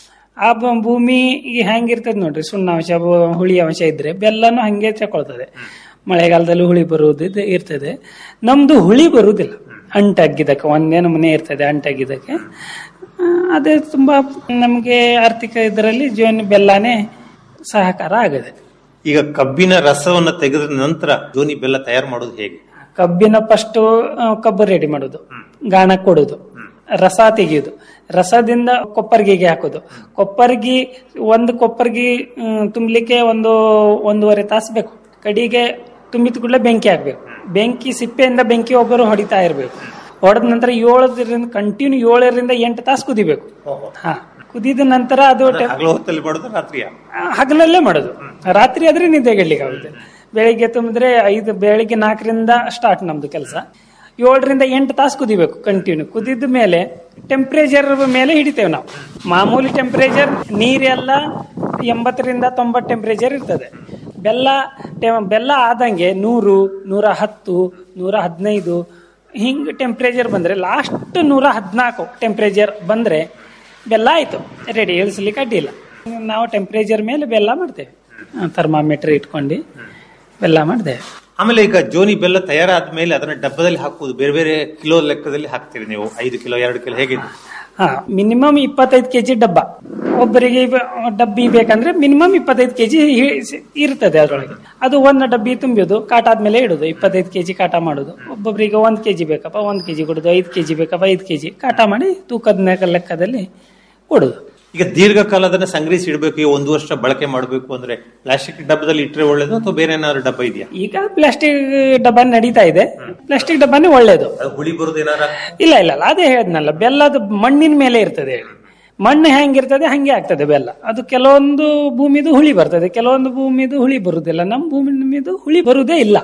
ಆ ಬ- ಭೂಮಿ ಈಗ ಹೆಂಗಿರ್ತದೆ ನೋಡ್ರಿ ಸುಣ್ಣಾಂಶ ಬ- ಹುಳಿ ಅಂಶ ಇದ್ರೆ ಬೆಲ್ಲನು ಹಂಗೆ ತಗೊಳ್ತದೆ ಮಳೆಗಾಲದಲ್ಲಿ ಹುಳಿ ಬರುವುದು ಇರ್ತದೆ ನಮ್ದು ಹುಳಿ ಬರುವುದಿಲ್ಲ ಅಂಟಾಗಿದ್ದಕ್ಕೆ ಒಂದೇ ನಮೂನೆ ಇರ್ತದೆ ಅಂಟಾಗಿದ್ದಕ್ಕೆ ಆ, ಅದೇ ತುಂಬಾ ನಮಗೆ ಆರ್ಥಿಕ ಇದರಲ್ಲಿ ಜೋನಿ ಬೆಲ್ಲನೇ ಸಹಕಾರ ಆಗದೆ ಈಗ ಕಬ್ಬಿನ ರಸವನ್ನ ತೆಗೆದ ನಂತರ ಜೋನಿ ಬೆಲ್ಲ ತಯಾರು ಮಾಡೋದು ಹೇಗೆ ಕಬ್ಬಿನ ಫಸ್ಟ್ ಕಬ್ಬು ರೆಡಿ ಮಾಡೋದು ಗಾಣ ಕೊಡೋದು ರಸ ತೆಗೆಯೋದು ರಸದಿಂದ ಕೊಪ್ಪರ್ಗಿಗೆ ಹಾಕೋದು ಕೊಪ್ಪರ್ಗಿ ಒಂದು ಕೊಪ್ಪರ್ಗಿ ಮ್, ತುಂಬಲಿಕ್ಕೆ ಒಂದು ಒಂದೂವರೆ ತಾಸು ಬೇಕು ಕಡಿಗೆ ತುಂಬಿದ ಕೂಡಲೇ ಬೆಂಕಿ ಹಾಕ್ಬೇಕು ಬೆಂಕಿ ಸಿಪ್ಪೆಯಿಂದ ಬೆಂಕಿ ಒಬ್ಬರು ಹೊಡಿತಾ ಇರಬೇಕು ಹೊಡೆದ ನಂತರ ಏಳರಿಂದ ಕಂಟಿನ್ಯೂ ಏಳರಿಂದ ಎಂಟು ತಾಸು ಕುದಿಬೇಕು ಹಾ ಕುದಿದ ನಂತರ ಅದು ಟೆ- ಹಗಲು ಹೊತ್ತಲ್ಲಿ ಮಾಡೋದು ರಾತ್ರಿಯ ಆ, ಹಗಲಲ್ಲೇ ಮಾಡೋದು ರಾತ್ರಿ ಆದ್ರೆ ನಿದ್ದೆಗೆಡ್ಲಿಕ್ಕೆ ಆಗುತ್ತೆ ಬೆಳಿಗ್ಗೆ ತುಂಬಿದ್ರೆ ಐದು ಬೆಳಿಗ್ಗೆ ನಾಲ್ಕರಿಂದ ಸ್ಟಾರ್ಟ್ ನಮ್ದು ಕೆಲಸ ಏಳರಿಂದ ಎಂಟು ತಾಸು ಕುದಿಬೇಕು ಕಂಟಿನ್ಯೂ ಕುದಿದ ಮೇಲೆ ಟೆಂಪ್ರೇಚರ್ ಮೇಲೆ ಹಿಡಿತೇವೆ ನಾವು ಮಾಮೂಲಿ ಟೆಂಪ್ರೇಚರ್ ನೀರೆಲ್ಲ ಎಂಬತ್ತರಿಂದ ತೊಂಬತ್ತು ಟೆಂಪ್ರೇಚರ್ ಇರ್ತದೆ ಬೆಲ್ಲ ಟೆ- ಬೆಲ್ಲ ಆದಂಗೆ ನೂರು ನೂರ ಹತ್ತು ನೂರ ಹದಿನೈದು ಹಿಂಗ್ ಟೆಂಪ್ರೇಚರ್ ಬಂದ್ರೆ ಲಾಸ್ಟ್ ನೂರ ಹದಿನಾಲ್ಕು ಟೆಂಪ್ರೇಚರ್ ಬಂದ್ರೆ ಬೆಲ್ಲ ಆಯ್ತು ರೆಡಿ ಇಳಿಸ್ಲಿಕ್ಕೆ ಅಡ್ಡಿಲ್ಲ ನಾವು ಟೆಂಪ್ರೇಚರ್ ಮೇಲೆ ಬೆಲ್ಲ ಮಾಡ್ತೇವೆ ಥರ್ಮಾಮೀಟರ್ ಇಟ್ಕೊಂಡು ಬೆಲ್ಲ ಮಾಡ್ತೇವೆ ಆಮೇಲೆ ಈಗ ಜೋನಿ ಬೆಲ್ಲ ತಯಾರಾದ ಮೇಲೆ ಅದನ್ನ ಡಬ್ಬದಲ್ಲಿ ಹಾಕುವುದು ಬೇರೆ ಬೇರೆ ಕಿಲೋ ಲೆಕ್ಕದಲ್ಲಿ ಹಾಕ್ತೀರಿ ನೀವು ಐದು ಕಿಲೋ ಎರಡು ಕಿಲೋ ಹೇಗೆ ಹಾ ಮಿನಿಮಮ್ ಇಪ್ಪತ್ತೈದು ಕೆಜಿ ಡಬ್ಬ ಒಬ್ಬರಿಗೆ ಇವ- ಡಬ್ಬಿ ಬೇಕಂದ್ರೆ ಮಿನಿಮಮ್ ಇಪ್ಪತ್ತೈದು ಕೆಜಿ ಇರ್ತದೆ ಅದರೊಳಗೆ ಅದು ಒಂದು ಡಬ್ಬಿ ತುಂಬಿಯೋದು ಕಾಟ ಆದ್ಮೇಲೆ ಇಡೋದು ಇಪ್ಪತ್ತೈದು ಕೆಜಿ ಕಾಟ ಮಾಡೋದು ಒಬ್ಬೊಬ್ಬರಿಗೆ ಒಂದ್ ಕೆಜಿ ಬೇಕಪ್ಪ ಒಂದ್ ಕೆಜಿ ಕೊಡೋದು ಐದು ಕೆಜಿ ಬೇಕಪ್ಪ ಐದು ಕೆಜಿ ಕಾಟ ಮಾಡಿ ತೂಕದ ಲೆಕ್ಕದಲ್ಲಿ ಕೊಡೋದು ಈಗ ದೀರ್ಘಕಾಲ ಅದನ್ನ ಸಂಗ್ರಹಿಸಿ ಇಡಬೇಕು ಈಗ ಒಂದು ವರ್ಷ ಬಳಕೆ ಮಾಡಬೇಕು ಅಂದ್ರೆ ಪ್ಲಾಸ್ಟಿಕ್ ಡಬ್ಬದಲ್ಲಿ ಇಟ್ಟರೆ ಒಳ್ಳೇದು ಅಥವಾ ಬೇರೆ ಏನಾದ್ರು ಡಬ್ಬ ಇದೆಯಾ ಈಗ ಪ್ಲಾಸ್ಟಿಕ್ ಡಬ್ಬ ನಡೀತಾ ಇದೆ ಪ್ಲಾಸ್ಟಿಕ್ ಡಬ್ಬನೇ ಒಳ್ಳೇದು ಅದು ಹುಳಿ ಬರೋದು ಏನಾರ ಇಲ್ಲ ಇಲ್ಲ ಇಲ್ಲ ಅದೇ ಹೇಳಿದ್ನಲ್ಲ ಬೆಲ್ಲದ ಮಣ್ಣಿನ ಮೇಲೆ ಇರ್ತದೆ ಹೇಳಿ ಮಣ್ಣು ಹೆಂಗಿರ್ತದೆ ಹಂಗೆ ಆಗ್ತದೆ ಬೆಲ್ಲ ಅದು ಕೆಲವೊಂದು ಭೂಮಿದು ಹುಳಿ ಬರ್ತದೆ ಕೆಲವೊಂದು ಭೂಮಿದು ಹುಳಿ ಬರುದಿಲ್ಲ ನಮ್ಮ ಭೂಮಿದು ಹುಳಿ ಬರುವುದೇ ಇಲ್ಲ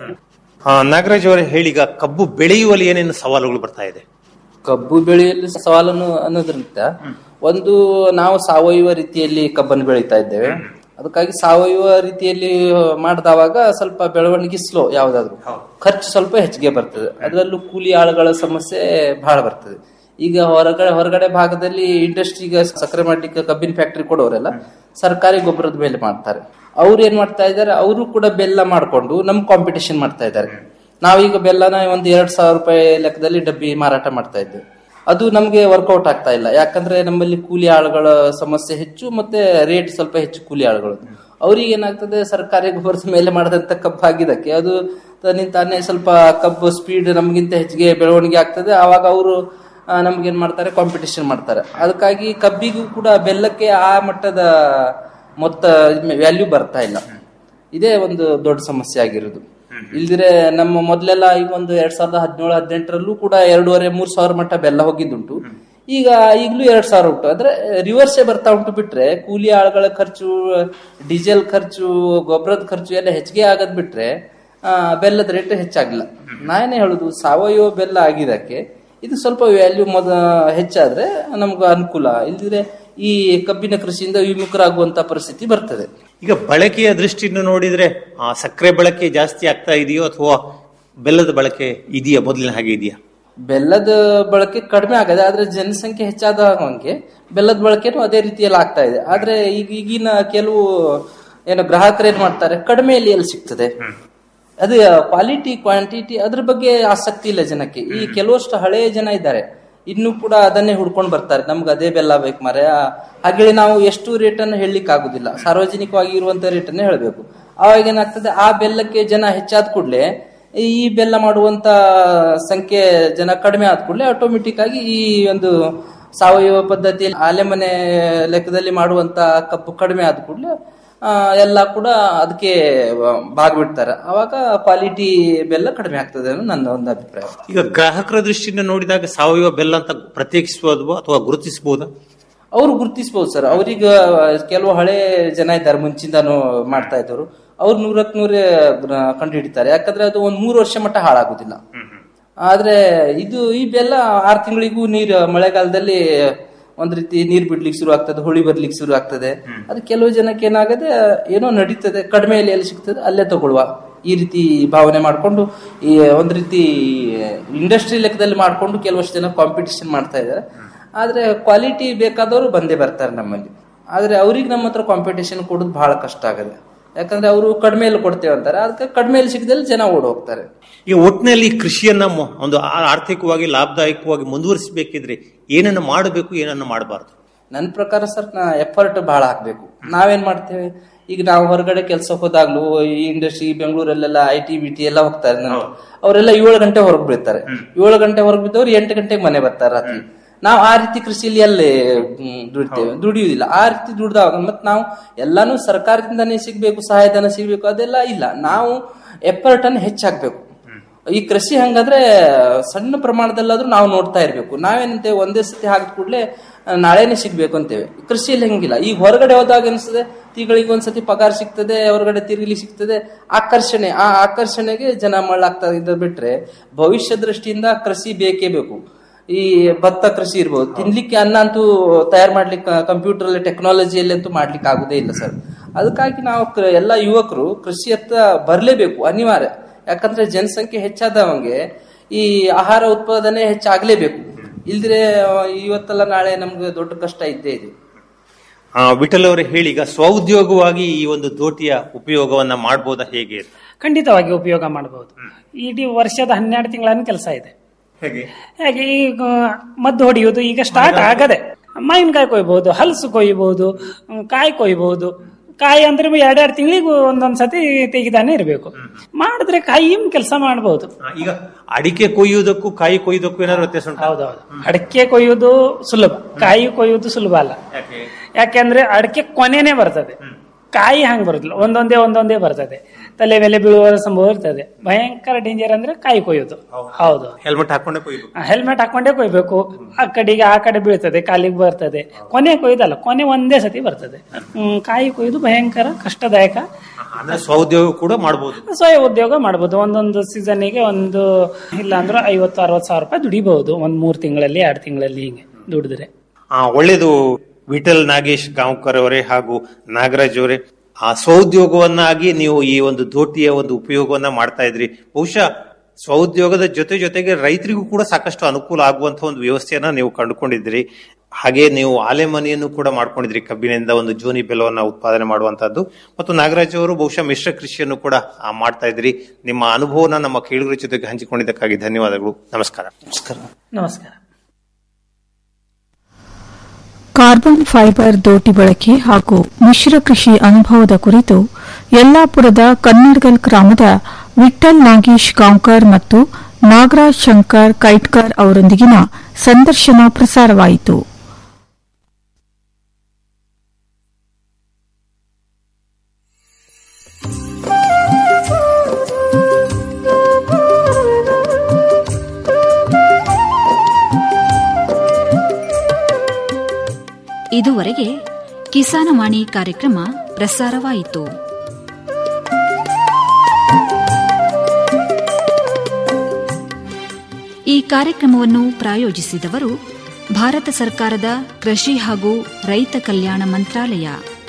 ಹಾ ನಾಗರಾಜ್ ಅವರೇ ಹೇಳಿ ಈಗ ಕಬ್ಬು ಬೆಳೆಯುವಲ್ಲಿ ಏನೇನು ಸವಾಲುಗಳು ಬರ್ತಾ ಇದೆ ಕಬ್ಬು ಬೆಳೆಯಲ್ಲಿ ಸವಾಲನ್ನು ಅನ್ನೋದ್ರಿಂದ ಒಂದು ನಾವು ಸಾವಯವ ರೀತಿಯಲ್ಲಿ ಕಬ್ಬನ್ನು ಬೆಳೀತಾ ಇದ್ದೇವೆ ಅದಕ್ಕಾಗಿ ಸಾವಯವ ರೀತಿಯಲ್ಲಿ ಮಾಡಿದವಾಗ ಸ್ವಲ್ಪ ಬೆಳವಣಿಗೆ ಸ್ಲೋ ಯಾವ್ದಾದ್ರು ಖರ್ಚು ಸ್ವಲ್ಪ ಹೆಚ್ಚಿಗೆ ಬರ್ತದೆ ಅದರಲ್ಲೂ ಕೂಲಿ ಆಳುಗಳ ಸಮಸ್ಯೆ ಬಹಳ ಬರ್ತದೆ ಈಗ ಹೊರಗಡೆ ಹೊರಗಡೆ ಭಾಗದಲ್ಲಿ ಇಂಡಸ್ಟ್ರಿಗೆ ಸಕ್ಕರೆ ಮಾಡ್ಲಿಕ್ಕೆ ಕಬ್ಬಿನ ಫ್ಯಾಕ್ಟರಿ ಕೊಡೋರೆಲ್ಲ ಸರ್ಕಾರಿ ಗೊಬ್ಬರದ ಮೇಲೆ ಮಾಡ್ತಾರೆ ಅವ್ರು ಏನ್ ಮಾಡ್ತಾ ಇದ್ದಾರೆ ಅವರು ಕೂಡ ಬೆಲ್ಲ ಮಾಡ್ಕೊಂಡು ನಮ್ ಕಾಂಪಿಟೇಷನ್ ಮಾಡ್ತಾ ಇದ್ದಾರೆ ನಾವೀಗ ಬೆಲ್ಲನ ಒಂದು ಎರಡ್ ಸಾವಿರ ರೂಪಾಯಿ ಲೆಕ್ಕದಲ್ಲಿ ಡಬ್ಬಿ ಮಾರಾಟ ಮಾಡ್ತಾ ಇದ್ದೇವೆ ಅದು ನಮ್ಗೆ ವರ್ಕೌಟ್ ಆಗ್ತಾ ಇಲ್ಲ ಯಾಕಂದ್ರೆ ನಮ್ಮಲ್ಲಿ ಕೂಲಿ ಆಳುಗಳ ಸಮಸ್ಯೆ ಹೆಚ್ಚು ಮತ್ತೆ ರೇಟ್ ಸ್ವಲ್ಪ ಹೆಚ್ಚು ಕೂಲಿ ಆಳುಗಳು ಅವ್ರಿಗೆ ಏನಾಗ್ತದೆ ಸರ್ಕಾರಿ ಗೊಬ್ಬರದ ಮೇಲೆ ಮಾಡಿದಂತ ಕಬ್ಬು ಆಗಿದ್ದಕ್ಕೆ ಅದು ತನ್ನಿಂದ ತಾನೇ ಸ್ವಲ್ಪ ಕಬ್ಬು ಸ್ಪೀಡ್ ನಮಗಿಂತ ಹೆಚ್ಚಿಗೆ ಬೆಳವಣಿಗೆ ಆಗ್ತದೆ ಆವಾಗ ಅವರು ನಮ್ಗೆ ಏನ್ ಮಾಡ್ತಾರೆ ಕಾಂಪಿಟೇಷನ್ ಮಾಡ್ತಾರೆ ಅದಕ್ಕಾಗಿ ಕಬ್ಬಿಗೂ ಕೂಡ ಬೆಲ್ಲಕ್ಕೆ ಆ ಮಟ್ಟದ ಮೊತ್ತ ವ್ಯಾಲ್ಯೂ ಬರ್ತಾ ಇಲ್ಲ ಇದೇ ಒಂದು ದೊಡ್ಡ ಸಮಸ್ಯೆ ಆಗಿರೋದು ಇಲ್ದಿರೆ ನಮ್ಮ ಮೊದ್ಲೆಲ್ಲ ಈಗ ಒಂದು ಎರಡ್ ಸಾವಿರದ ಹದಿನೇಳು ಹದಿನೆಂಟರಲ್ಲೂ ಕೂಡ ಎರಡೂವರೆ ಮೂರ್ ಸಾವಿರ ಮಟ್ಟ ಬೆಲ್ಲ ಹೋಗಿದ್ದುಂಟು ಈಗ ಈಗಲೂ ಎರಡ್ ಸಾವಿರ ಉಂಟು ಅಂದ್ರೆ ರಿವರ್ಸೇ ಬರ್ತಾ ಉಂಟು ಬಿಟ್ರೆ ಕೂಲಿ ಆಳುಗಳ ಖರ್ಚು ಡೀಸೆಲ್ ಖರ್ಚು ಗೊಬ್ಬರದ ಖರ್ಚು ಎಲ್ಲ ಹೆಚ್ಚಿಗೆ ಆಗದ್ ಬಿಟ್ರೆ ಆ, ಬೆಲ್ಲದ ರೇಟ್ ಹೆಚ್ಚಾಗಿಲ್ಲ ನಾನೇನೇ ಹೇಳುದು ಸಾವಯವ ಬೆಲ್ಲ ಆಗಿದ್ದಕ್ಕೆ ಇದು ಸ್ವಲ್ಪ ವ್ಯಾಲ್ಯೂ ಮೊದ ಹೆಚ್ಚಾದ್ರೆ ನಮ್ಗೆ ಅನುಕೂಲ ಇಲ್ದಿದ್ರೆ ಈ ಕಬ್ಬಿನ ಕೃಷಿಯಿಂದ ವಿಮುಖರಾಗುವಂತ ಪರಿಸ್ಥಿತಿ ಬರ್ತದೆ ಈಗ ಬಳಕೆಯ ದೃಷ್ಟಿಯಿಂದ ನೋಡಿದ್ರೆ ಆ, ಸಕ್ಕರೆ ಬಳಕೆ ಜಾಸ್ತಿ ಆಗ್ತಾ ಇದೆಯೋ ಅಥವಾ ಬೆಲ್ಲದ ಬಳಕೆ ಇದೆಯಾ ಮೊದಲಿನ ಹಾಗೆ ಇದೆಯಾ ಬೆಲ್ಲದ ಬಳಕೆ ಕಡಿಮೆ ಆಗದೆ ಆದ್ರೆ ಜನಸಂಖ್ಯೆ ಹೆಚ್ಚಾದ ಹಾಗೆ ಬೆಲ್ಲದ ಬಳಕೆನೂ ಅದೇ ರೀತಿಯಲ್ಲಿ ಆಗ್ತಾ ಇದೆ ಆದ್ರೆ ಈಗ ಈಗಿನ ಕೆಲವು ಏನು ಗ್ರಾಹಕರು ಏನ್ ಮಾಡ್ತಾರೆ ಕಡಿಮೆಯಲ್ಲಿ ಎಲ್ಲಿ ಸಿಗ್ತದೆ ಅದು ಕ್ವಾಲಿಟಿ ಕ್ವಾಂಟಿಟಿ ಅದ್ರ ಬಗ್ಗೆ ಆಸಕ್ತಿ ಇಲ್ಲ ಜನಕ್ಕೆ ಈ ಕೆಲವಷ್ಟು ಹಳೆಯ ಜನ ಇದ್ದಾರೆ ಇನ್ನೂ ಕೂಡ ಅದನ್ನೇ ಹುಡ್ಕೊಂಡು ಬರ್ತಾರೆ ನಮ್ಗೆ ಅದೇ ಬೆಲ್ಲ ಬೇಕು ಮಾರೆ ಹಾಗೆ ನಾವು ಎಷ್ಟು ರೇಟ್ ಅನ್ನು ಹೇಳಲಿಕ್ಕೆ ಆಗುದಿಲ್ಲ ಸಾರ್ವಜನಿಕವಾಗಿ ಇರುವಂತ ರೇಟ್ ಅನ್ನು ಹೇಳಬೇಕು ಅವಾಗ ಏನಾಗ್ತದೆ ಆ ಬೆಲ್ಲಕ್ಕೆ ಜನ ಹೆಚ್ಚಾದ ಕೂಡಲೇ ಈ ಬೆಲ್ಲ ಮಾಡುವಂತ ಸಂಖ್ಯೆ ಜನ ಕಡಿಮೆ ಆದ ಕೂಡಲೇ ಆಟೋಮೆಟಿಕ್ ಆಗಿ ಈ ಒಂದು ಸಾವಯವ ಪದ್ಧತಿಯಲ್ಲಿ ಆಲೆಮನೆ ಲೆಕ್ಕದಲ್ಲಿ ಮಾಡುವಂತ ಕಬ್ಬು ಕಡಿಮೆ ಆದ ಕೂಡಲೇ ಎಲ್ಲ ಕೂಡ ಅದಕ್ಕೆ ಬಾಗ್ಬಿಡ್ತಾರೆ ಅವಾಗ ಕ್ವಾಲಿಟಿ ಬೆಲ್ಲ ಕಡಿಮೆ ಆಗ್ತದೆ ಅನ್ನೋ ನನ್ನ ಒಂದು ಅಭಿಪ್ರಾಯ ಈಗ ಗ್ರಾಹಕರ ದೃಷ್ಟಿಯಿಂದ ನೋಡಿದಾಗ ಸಾವಯವ ಬೆಲ್ಲ ಅಂತ ಪ್ರತ್ಯೇಕಿಸಬಹುದು ಅಥವಾ ಗುರುತಿಸಬಹುದಾ ಅವ್ರು ಗುರುತಿಸಬಹುದು ಸರ್ ಅವ್ರೀಗ ಕೆಲವು ಹಳೆ ಜನ ಇದ್ದಾರೆ ಮುಂಚಿಂದಾನು ಮಾಡ್ತಾ ಇದ್ದವರು ಅವ್ರು ನೂರಕ್ ನೂರೇ ಕಂಡು ಹಿಡಿತಾರೆ ಯಾಕಂದ್ರೆ ಅದು ಒಂದ್ ಮೂರು ವರ್ಷ ಮಟ್ಟ ಹಾಳಾಗುದಿಲ್ಲ ಆದ್ರೆ ಇದು ಈ ಬೆಲ್ಲ ಆರು ತಿಂಗಳಿಗೂ ನೀರು ಮಳೆಗಾಲದಲ್ಲಿ ಒಂದ್ ರೀತಿ ನೀರ್ ಬಿಡ್ಲಿಕ್ಕೆ ಶುರು ಆಗ್ತದೆ ಹುಳಿ ಬರ್ಲಿಕ್ಕೆ ಶುರು ಆಗ್ತದೆ ಅದು ಕೆಲವು ಜನಕ್ಕೆ ಏನಾಗದೆ ಏನೋ ನಡೀತದೆ ಕಡಿಮೆಯಲ್ಲಿ ಎಲ್ಲಿ ಸಿಗ್ತದೆ ಅಲ್ಲೇ ತಗೊಳ್ಳುವ ಈ ರೀತಿ ಭಾವನೆ ಮಾಡ್ಕೊಂಡು ಈ ಒಂದ್ ರೀತಿ ಇಂಡಸ್ಟ್ರಿ ಲೆಕ್ಕದಲ್ಲಿ ಮಾಡ್ಕೊಂಡು ಕೆಲವಷ್ಟು ಜನ ಕಾಂಪಿಟಿಷನ್ ಮಾಡ್ತಾ ಇದ್ದಾರೆ ಆದ್ರೆ ಕ್ವಾಲಿಟಿ ಬೇಕಾದವರು ಬಂದೇ ಬರ್ತಾರೆ ನಮ್ಮಲ್ಲಿ ಆದ್ರೆ ಅವ್ರಿಗೆ ನಮ್ಮ ಹತ್ರ ಕಾಂಪಿಟೇಷನ್ ಕೊಡೋದು ಬಹಳ ಕಷ್ಟ ಆಗದೆ ಯಾಕಂದ್ರೆ ಅವರು ಕಡಿಮೆಯಲ್ಲಿ ಕೊಡ್ತೇವೆ ಅಂತಾರೆ ಅದಕ್ಕೆ ಕಡಿಮೆಯಲ್ಲಿ ಸಿಗದಲ್ಲಿ ಜನ ಓಡ್ ಹೋಗ್ತಾರೆ ಈಗ ಒಟ್ಟಿನಲ್ಲಿ ಕೃಷಿಯನ್ನ ಮೊ- ಒಂದು ಆ- ಆರ್ಥಿಕವಾಗಿ ಲಾಭದಾಯಕವಾಗಿ ಮುಂದುವರಿಸಬೇಕಿದ್ರೆ ಏನನ್ನ ಮಾಡಬೇಕು ಏನನ್ನ ಮಾಡಬಾರದು ನನ್ನ ಪ್ರಕಾರ ಸರ್ ನಾ ಎಫರ್ಟ್ ಬಹಳ ಹಾಕ್ಬೇಕು ನಾವೇನ್ ಮಾಡ್ತೇವೆ ಈಗ ನಾವು ಹೊರಗಡೆ ಕೆಲಸ ಹೋದಾಗ್ಲೂ ಈ ಇಂಡಸ್ಟ್ರಿ ಬೆಂಗಳೂರಲ್ಲೆಲ್ಲ ಐ ಟಿ ಬಿ ಟಿ ಎಲ್ಲ ಹೋಗ್ತಾರೆ ನಾನು ಅವರೆಲ್ಲ ಏಳು ಗಂಟೆ ಹೊರಗೆ ಬೀಳ್ತಾರೆ ಏಳು ಗಂಟೆ ಹೊರಗೆ ಬಿದ್ದವ್ರು ಎಂಟು ಗಂಟೆಗೆ ಮನೆ ಬರ್ತಾರೆ ರಾತ್ರಿ ನಾವು ಆ ರೀತಿ ಕೃಷಿಯಲ್ಲಿ ಅಲ್ಲೇ ಹ್ಮ್, ದುಡಿತೇವೆ ದುಡಿಯುವುದಿಲ್ಲ ಆ ರೀತಿ ದುಡ್ದಾಗ ಮತ್ ನಾವು ಎಲ್ಲಾನು ಸರ್ಕಾರದಿಂದನೇ ಸಿಗ್ಬೇಕು ಸಹಾಯಧನ ಸಿಗ್ಬೇಕು ಅದೆಲ್ಲ ಇಲ್ಲ ನಾವು ಎಫರ್ಟ್ ಅನ್ನು ಹೆಚ್ಚಾಗ್ಬೇಕು ಈ ಕೃಷಿ ಹಂಗಾದ್ರೆ ಸಣ್ಣ ಪ್ರಮಾಣದಲ್ಲಾದ್ರೂ ನಾವು ನೋಡ್ತಾ ಇರ್ಬೇಕು ನಾವೇನಂತೇವೆ ಒಂದೇ ಸತಿ ಹಾಕಿದ ಕೂಡಲೇ ನಾಳೆನೆ ಸಿಗ್ಬೇಕು ಅಂತೇವೆ ಕೃಷಿಯಲ್ಲಿ ಹಂಗಿಲ್ಲ ಈಗ ಹೊರಗಡೆ ಹೋದಾಗ ಅನಿಸ್ತದೆ ತಿಂಗಳಿಗೆ ಒಂದ್ಸತಿ ಪಗಾರ ಸಿಗ್ತದೆ ಹೊರಗಡೆ ತಿರುಗಲಿ ಸಿಗ್ತದೆ ಆಕರ್ಷಣೆ ಆ ಆಕರ್ಷಣೆಗೆ ಜನ ಮಳ್ಳಾಗ್ತಾ ಇದ್ದ ಬಿಟ್ರೆ ಭವಿಷ್ಯ ದೃಷ್ಟಿಯಿಂದ ಕೃಷಿ ಬೇಕೇ ಬೇಕು ಈ ಭತ್ತ ಕೃಷಿ ಇರ್ಬೋದು ತಿನ್ಲಿಕ್ಕೆ ಅನ್ನ ಅಂತೂ ತಯಾರು ಮಾಡ್ಲಿಕ್ಕೆ ಕಂಪ್ಯೂಟರ್ ಅಲ್ಲಿ ಟೆಕ್ನಾಲಜಿಯಲ್ಲಿ ಅಂತೂ ಮಾಡ್ಲಿಕ್ಕೆ ಆಗುದೇ ಇಲ್ಲ ಸರ್ ಅದಕ್ಕಾಗಿ ನಾವು ಕ- ಎಲ್ಲ ಯುವಕರು ಕೃಷಿಯತ್ತ ಬರಲೇಬೇಕು ಅನಿವಾರ್ಯ ಯಾಕಂದ್ರೆ ಜನಸಂಖ್ಯೆ ಹೆಚ್ಚಾದವಂಗೆ ಈ ಆಹಾರ ಉತ್ಪಾದನೆ ಹೆಚ್ಚಾಗ್ಲೇಬೇಕು ಇಲ್ದ್ರೆ ಇವತ್ತಲ್ಲ ನಾಳೆ ನಮ್ಗೆ ದೊಡ್ಡ ಕಷ್ಟ ಇದ್ದೇ ಇದೆ ಆ, ವಿಠಲ್ ಅವರೇ ಹೇಳಿ ಈಗ ಸ್ವಉದ್ಯೋಗವಾಗಿ ಈ ಒಂದು ದೋಟಿಯ ಉಪಯೋಗವನ್ನ ಮಾಡಬಹುದಾ ಹೇಗೆ ಅಂತ? ಖಂಡಿತವಾಗಿ ಉಪಯೋಗ ಮಾಡಬಹುದು ಇಡೀ ವರ್ಷದ ಹನ್ನೆರಡು ತಿಂಗಳ ಕೆಲಸ ಇದೆ ಹೇಗೆ ಹಾಗೆ ಈಗ ಮದ್ದು ಹೊಡೆಯುವುದು ಈಗ ಸ್ಟಾರ್ಟ್ ಆಗದೆ ಮಾವಿನಕಾಯಿ ಕೊಯ್ಬಹುದು ಹಲಸು ಕೊಯ್ಬಹುದು ಹ್ಮ್, ಕಾಯಿ ಕೊಯ್ಬಹುದು ಕಾಯಿ ಅಂದ್ರೆ ಎರಡೆರಡು ತಿಂಗಳಿಗೆ ಒಂದೊಂದ್ ಸತಿ ತೆಗಿದಾನೆ ಇರಬೇಕು ಮಾಡಿದ್ರೆ ಕಾಯಿ ಕೆಲಸ ಮಾಡಬಹುದು ಆ, ಈಗ ಅಡಿಕೆ ಕೊಯ್ಯುವುದಕ್ಕೂ ಕಾಯಿ ಕೊಯ್ಯುವುದಕ್ಕೂ ಏನಾದ್ರು ವ್ಯತ್ಯಾಸ ಉಂಟಾ ಹೌದೌದು ಅಡಿಕೆ ಕೊಯ್ಯುವುದು ಸುಲಭ ಕಾಯಿ ಕೊಯ್ಯುವುದು ಸುಲಭ ಅಲ್ಲ ಯಾಕೆ ಯಾಕೆಂದ್ರೆ ಅಡಿಕೆ ಕೊನೆನೆ ಬರ್ತದೆ ಕಾಯಿ ಹಂಗ್ ಬರುದಿಲ್ಲ ಒಂದೊಂದೇ ಒಂದೊಂದೇ ಬರ್ತದೆ ತಲೆ ಮೇಲೆ ಬೀಳುವ ಸಂಭವ ಇರ್ತದೆ ಭಯಂಕರ ಡೇಂಜರ್ ಅಂದ್ರೆ ಕಾಯಿ ಕೊಯ್ಯೋದು ಹೌದು ಹೆಲ್ಮೆಟ್ ಹಾಕೊಂಡೇ ಕೊಯ್ಬೇಕು ಹೆಲ್ಮೆಟ್ ಹಾಕೊಂಡೇ ಕೊಯ್ಬೇಕು ಆ ಕಡೆಗೆ ಆ ಕಡೆ ಬೀಳ್ತದೆ ಕಾಲಿಗೆ ಬರ್ತದೆ ಕೊನೆ ಕೊಯ್ದಲ್ಲ ಕೊನೆ ಒಂದೇ ಸತಿ ಬರ್ತದೆ ಹ್ಮ್, ಕಾಯಿ ಕೊಯ್ದು ಭಯಂಕರ ಕಷ್ಟದಾಯಕ ಅಂದ್ರೆ ಸ್ವಉದ್ಯೋಗ ಕೂಡ ಮಾಡಬಹುದು ಸ್ವಯಂ ಉದ್ಯೋಗ ಮಾಡ್ಬೋದು ಒಂದೊಂದು ಸೀಸನ್ನಿಗೆ ಒಂದು ಇಲ್ಲ ಅಂದ್ರೆ ಐವತ್ತು ಅರವತ್ತು ಸಾವಿರ ರೂಪಾಯಿ ದುಡಿಬಹುದು ಒಂದ್ ಮೂರ್ ತಿಂಗಳಲ್ಲಿ ಎರಡು ತಿಂಗಳಲ್ಲಿ ಹಿಂಗೆ ದುಡಿದ್ರೆ ಆ ಒಳ್ಳೇದು ವಿಠಲ್ ನಾಗೇಶ್ ಗಾಂವ್ಕರ್ ಅವರೇ ಹಾಗೂ ನಾಗರಾಜ್ ಅವರೇ ಆ ಸ್ವಉದ್ಯೋಗವನ್ನಾಗಿ ನೀವು ಈ ಒಂದು ದೋಟಿಯ ಒಂದು ಉಪಯೋಗವನ್ನ ಮಾಡ್ತಾ ಇದ್ರಿ ಬಹುಶಃ ಸ್ವಉದ್ಯೋಗದ ಜೊತೆ ಜೊತೆಗೆ ರೈತರಿಗೂ ಕೂಡ ಸಾಕಷ್ಟು ಅನುಕೂಲ ಆಗುವಂತ ಒಂದು ವ್ಯವಸ್ಥೆಯನ್ನ ನೀವು ಕಂಡುಕೊಂಡಿದ್ರಿ ಹಾಗೆ ನೀವು ಆಲೆ ಮನೆಯನ್ನು ಕೂಡ ಮಾಡ್ಕೊಂಡಿದ್ರಿ ಕಬ್ಬಿನಿಂದ ಒಂದು ಜೋನಿ ಬೆಲ್ಲವನ್ನ ಉತ್ಪಾದನೆ ಮಾಡುವಂತದ್ದು ಮತ್ತು ನಾಗರಾಜ್ ಅವರು ಬಹುಶಃ ಮಿಶ್ರ ಕೃಷಿಯನ್ನು ಕೂಡ ಆ, ಮಾಡ್ತಾ ಇದ್ರಿ ನಿಮ್ಮ ಅನುಭವನ ನಮ್ಮ ಕೇಳುಗರ ಜೊತೆಗೆ ಹಂಚಿಕೊಂಡಿದ್ದಕ್ಕಾಗಿ ಧನ್ಯವಾದಗಳು ನಮಸ್ಕಾರ ನಮಸ್ಕಾರ ನಮಸ್ಕಾರ ಕಾರ್ಬನ್ ಫೈಬರ್ ದೋಟಿ ಬಳಕೆ ಹಾಗೂ ಮಿಶ್ರ ಕೃಷಿ ಅನುಭವದ ಕುರಿತು ಯಲ್ಲಾಪುರದ ಕನ್ನಡಗಲ್ ಗ್ರಾಮದ ವಿಠಲ್ ನಾಗೇಶ್ ಗಾಂವ್ಕರ್ ಮತ್ತು ನಾಗರಾಜ್ ಶಂಕರ್ ಕೈಟ್ಕರ್ ಅವರೊಂದಿಗಿನ ಸಂದರ್ಶನ ಪ್ರಸಾರವಾಯಿತು ಇದುವರೆಗೆ ಕಿಸಾನವಾಣಿ ಕಾರ್ಯಕ್ರಮ ಪ್ರಸಾರವಾಯಿತು ಈ ಕಾರ್ಯಕ್ರಮವನ್ನು ಪ್ರಾಯೋಜಿಸಿದವರು ಭಾರತ ಸರ್ಕಾರದ ಕೃಷಿ ಹಾಗೂ ರೈತ ಕಲ್ಯಾಣ ಮಂತ್ರಾಲಯ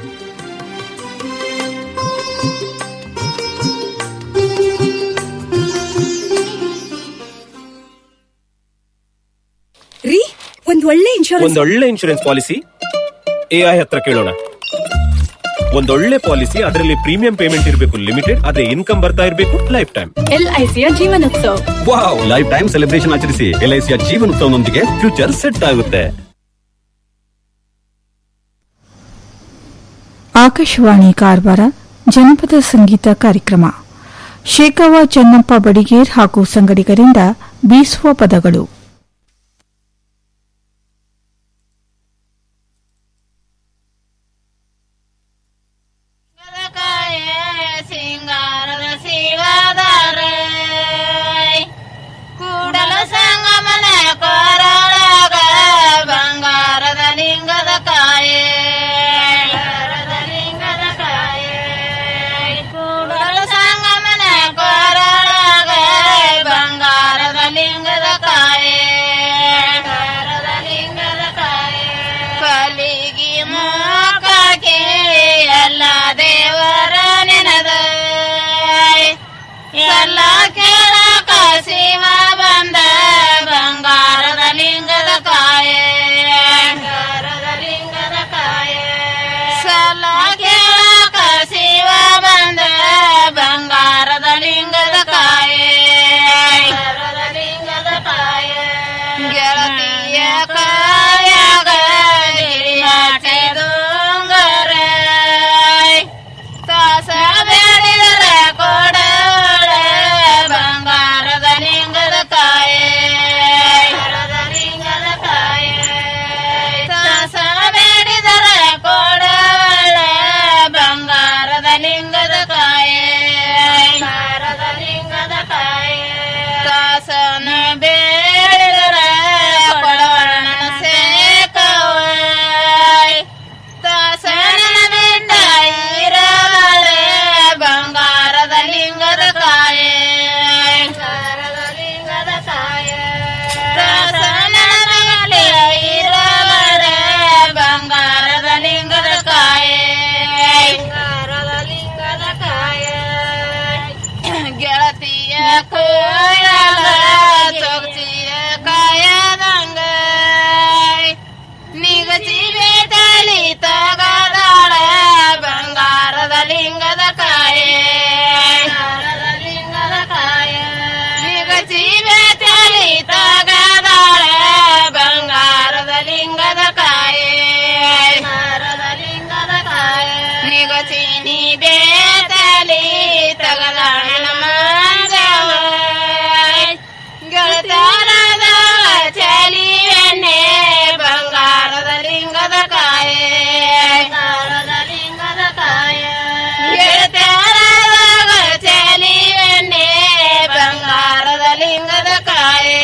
ರೀ ಒಂದ್ ಒಳ್ಳೆ ಇನ್ಶೂರೆನ್ಸ್ ಒಂದೊಳ್ಳೆ ಇನ್ಶೂರೆನ್ಸ್ ಪಾಲಿಸಿ ಎಐ ಹತ್ರ ಕೇಳೋಣ ಒಂದೊಳ್ಳೆ ಪಾಲಿಸಿ ಅದರಲ್ಲಿ ಪ್ರೀಮಿಯಂ ಪೇಮೆಂಟ್ ಇರಬೇಕು ಲಿಮಿಟೆಡ್ ಅದೇ ಇನ್ಕಮ್ ಬರ್ತಾ ಇರಬೇಕು ಲೈಫ್ ಟೈಮ್ ಎಲ್ಐಸಿಯ ಜೀವನೋತ್ಸವ ವಾವ್ ಲೈಫ್ ಟೈಮ್ ಸೆಲೆಬ್ರೇಷನ್ ಆಚರಿಸಿ ಎಲ್ಐಸಿಯ ಜೀವನೋತ್ಸವನೊಂದಿಗೆ ಫ್ಯೂಚರ್ ಸೆಟ್ ಆಗುತ್ತೆ ಆಕಾಶವಾಣಿ ಕಾರವಾರ ಜನಪದ ಸಂಗೀತ ಕಾರ್ಯಕ್ರಮ ಶೇಖವ ಚೆನ್ನಪ್ಪ ಬಡಿಗೇರ್ ಹಾಗೂ ಸಂಗಡಿಗರಿಂದ ಬೀಸುವ ಪದಗಳು ಸಿಂಗಾರದ ಶಿವದಾರೆ ಕೂಡಲ ಸಂಗಮನ ಕೊರಳಾಗ ಬಂಗಾರದ ಲಿಂಗದ ಕಾಯೆ ಬಂಗಾರದ ಲಿಂಗದ ಕಾಯೆ ಕೂಡಲ ಸಂಗಮನ ಕೊರಳಾಗ ಬಂಗಾರದ ಲಿಂಗದ ಕಾಯೆ ಬಂಗಾರದ ಲಿಂಗದ ಕಾಯೆ ಕಲಿಗಿ ಮೋಕಕ್ಕೆ ಎಲ್ಲ ದೇವರ ನೆನದ ಎಲ್ಲ ಕೇಳಕ ಶಿವ ಬಂದ ಬಂಗಾರದ ಲಿಂಗದ ಕಾಯೆ ಬಂಗಾರದ ಲಿಂಗದ ಕಾಯೆ ಸಲ ಕೇಳಕ ಶಿವ ಬಂದ ಬಂಗಾರದ ಲಿಂಗದ ಕಾಯೆ ಬಂಗಾರದ ಲಿಂಗದ ಕಾಯೆ ಗೆಳತಿಯ ಕಾಯಾಗ ಗಿರಿಯಾಟೆ ದೊಂಗರ ತಾಸ ಬೇಡಿದರ ಕೊಡಳ ಬಂಗಾರದ ಲಿಂಗದ ಕಾಯೆ ಬಂಗಾರದ ಲಿಂಗದ ಕಾಯೆ ತಾಸ ಬೇಡಿದರ ಕೊಡಳ ಬಂಗಾರದ ಲಿಂಗದ ಕಾಯೆ ಬಂಗಾರದ ಲಿಂಗದ ಕಾಯೆ ತಾಸನ ಬೇಡಿದರ ಕೊಡವಳನ ಸೇಕವೈ ತಾಸನ ಬಿಟ್ಟ ಇರವಳೆ ಬಂಗಾರದ ಲಿಂಗದ ಕಾಯೆ ಬಂಗಾರದ ಲಿಂಗದ ಕಾಯೆ ತಾಸನ ಬಿಟ್ಟ ಇರವಳೆ ಬಂಗಾರದ ಲಿಂಗದ ಕಾಯೆ ಬಂಗಾರದ ಲಿಂಗದ ಕಾಯೆ ಗೆಳತಿಯ ಕೋಯಲ ಚೊಕ್ತಿಯ ಕಾಯದಂಗ ನಿಗಚಿ ಬೇಟಲಿ ತಗದಾಳ ಬಂಗಾರದ ಲಿಂಗದ ಕಾಯೆ ಬಂಗಾರದ ಲಿಂಗದ ಕಾಯೆ ನಿಗಚಿ ಬೇಟಲಿ ತಗದಾಳ ಬಂಗಾರದ ಲಿಂಗದ ಕಾಯೆ ಬಂಗಾರದ ಲಿಂಗದ ಕಾಯೆ ನಿಗಚಿ ನೀ ಬೇಟಲಿ ತಗದಾಳ ಮಂಗವ ಗೆಳತಾರದ ಚಲಿ ಎಣ್ಣೆ ಬಂಗಾರದ ಲಿಂಗದ ಕಾಯೆ ಬಂಗಾರದ ಲಿಂಗದ ಕಾಯೆ ಗೆಳತಾರದ ಚಲಿ ಎಣ್ಣೆ ಬಂಗಾರದ ಲಿಂಗದ ಕಾಯೆ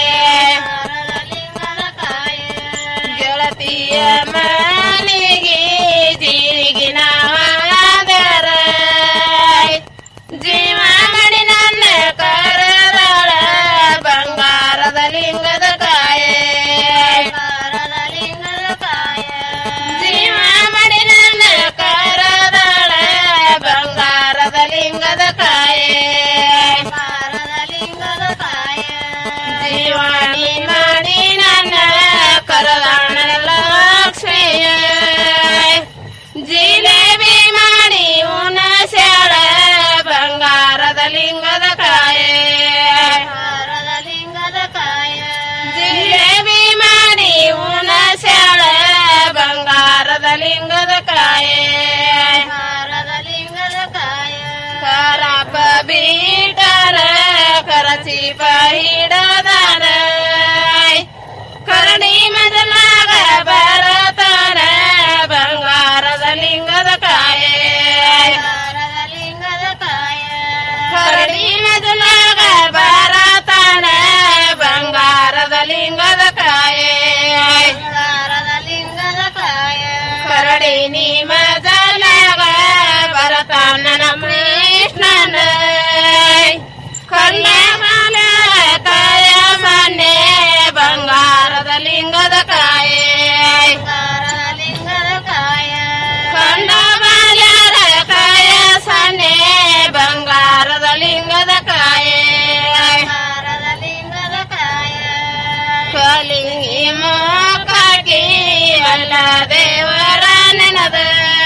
ಗೆಳತಿಯ ಮನೆಗೆ ಜೀರಿಗಿನ ಹಾದರ ಜೀವ ಮಡಿ ನನ್ನ ಕರದಳ ಬಂಗಾರದ ಲಿಂಗದ ಕಾಯೆ ಬಂಗಾರದ ಲಿಂಗದ ಕಾಯೆ ಜೀವ ಮಡಿ ನನ್ನ ಕರದಳ ಬಂಗಾರದ ಲಿಂಗದ ಕಾಯೆ ಬಂಗಾರದ ಲಿಂಗದ ಕಾಯೆ ಜೀವಾಣಿ ಮಾಡಿ ನನ್ನ ಕರದಾಣ ಲಕ್ಷ್ಮಿಯ ಮಾಡಿ ನಿಮ್ಮ ಜಲಗ ಬರತಾನ ನಮ್ಮ ಕೃಷ್ಣನ ಕಲ್ಲ ಮಾಲ ಕಾಯ ಮನೆ ಬಂಗಾರದ ಲಿಂಗದ ಕಾಯೆ ಲಿಂಗದ ಕಾಯ ಕಂಡ ಬಾಲ್ಯರ ಕಾಯ ಸನ್ನೆ ಬಂಗಾರದ ಲಿಂಗದ ಕಾಯೆ ಲಿಂಗದ ಕಾಯ ಕಲಿಂಗಿ ಮೋಕಾಗಿ ಅಲ್ಲ ದೇವರ ನೆನದ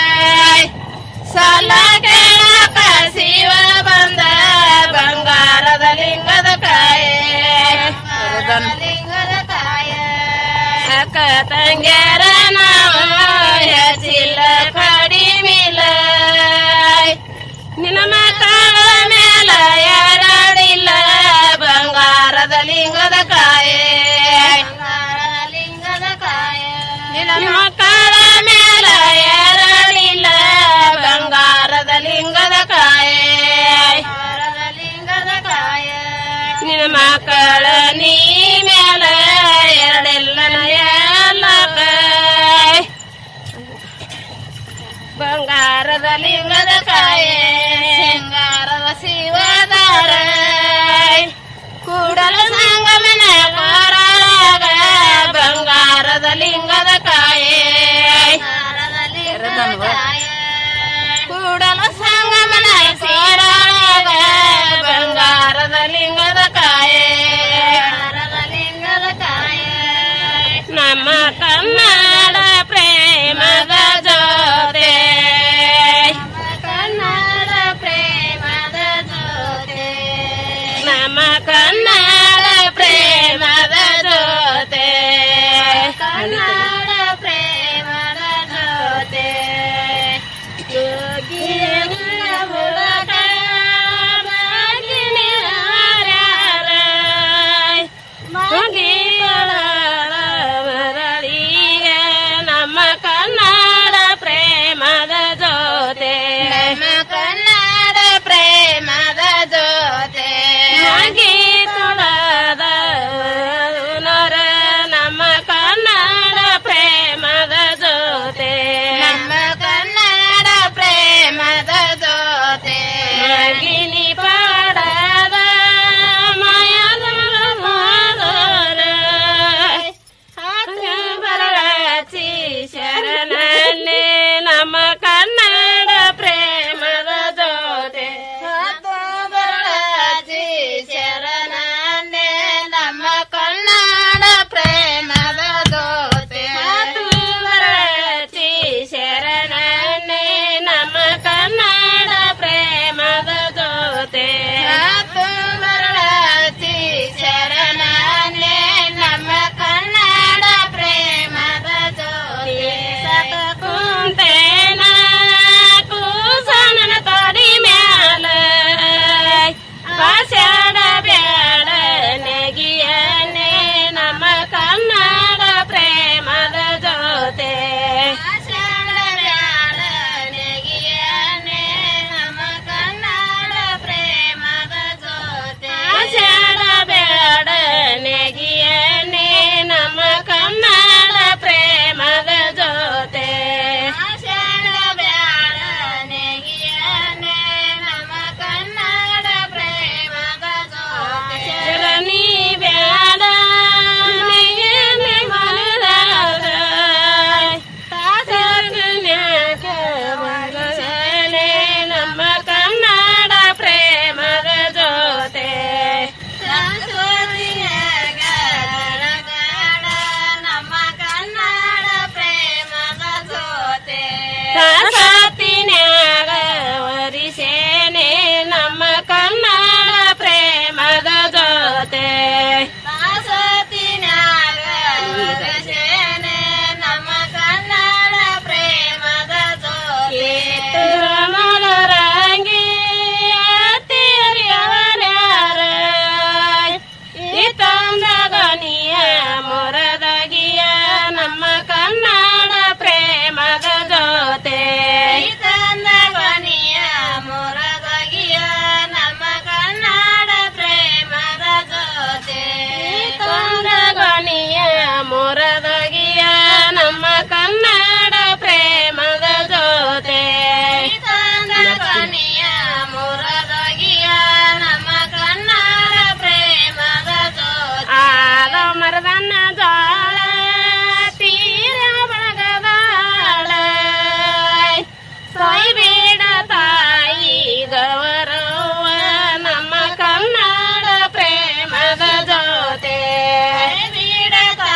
ಸಾಲ ಕೇಳಕ ಶಿವ ಬಂದ ಬಂಗಾರದ ಲಿಂಗದ ಕಾಯೆ ಲಿಂಗದ ಕಾಯ ಅಕ್ಕ ತಂಗ್ಯಾರ ನಾವು ಹೆಚ್ಚಿಲ್ಲ ಕಡಿಮಿಲ್ಲ ನಿನ್ನ ಮಕ್ಕಳ ಮೇಲ ಎರಡಿಲ್ಲ ಬಂಗಾರದ ಲಿಂಗದ ಕಾಯೆ ಲಿಂಗದ ಕಾಯ ನಿನ್ನ ಮಕ್ಕಳ ಮೇಲ ಎರಡಿಲ್ಲ ಬಂಗಾರದ ಲಿಂಗದ ಕಾಯೆ ಲಿಂಗದ ಕಾಯ ನಿನ್ನ ಮಕ್ಕಳ ನೀ ಮೇಲ ಎರಡೆಲ್ಲ ಎಲ್ಲ ಕಾಯ್ ಬಂಗಾರದ ಲಿಂಗದ ಕಾಯೆ ಸಿಂಗಾರದ ಶಿವದಾರ ಕೂಡಲ ಸಂಗಮನ ಕೋರಾಗ ಬಂಗಾರದ ಲಿಂಗದ ಕಾಯೆ ಕೂಡಲ ಸಂಗಮನ ಕೋರಾಗ ಬಂಗಾರದ ಲಿಂಗದ ಕಾಯೆ ಲಿಂಗದ ಕಾಯೆ ನಮ್ಮ ಕನ್ನಡ ಪ್ರೇಮದ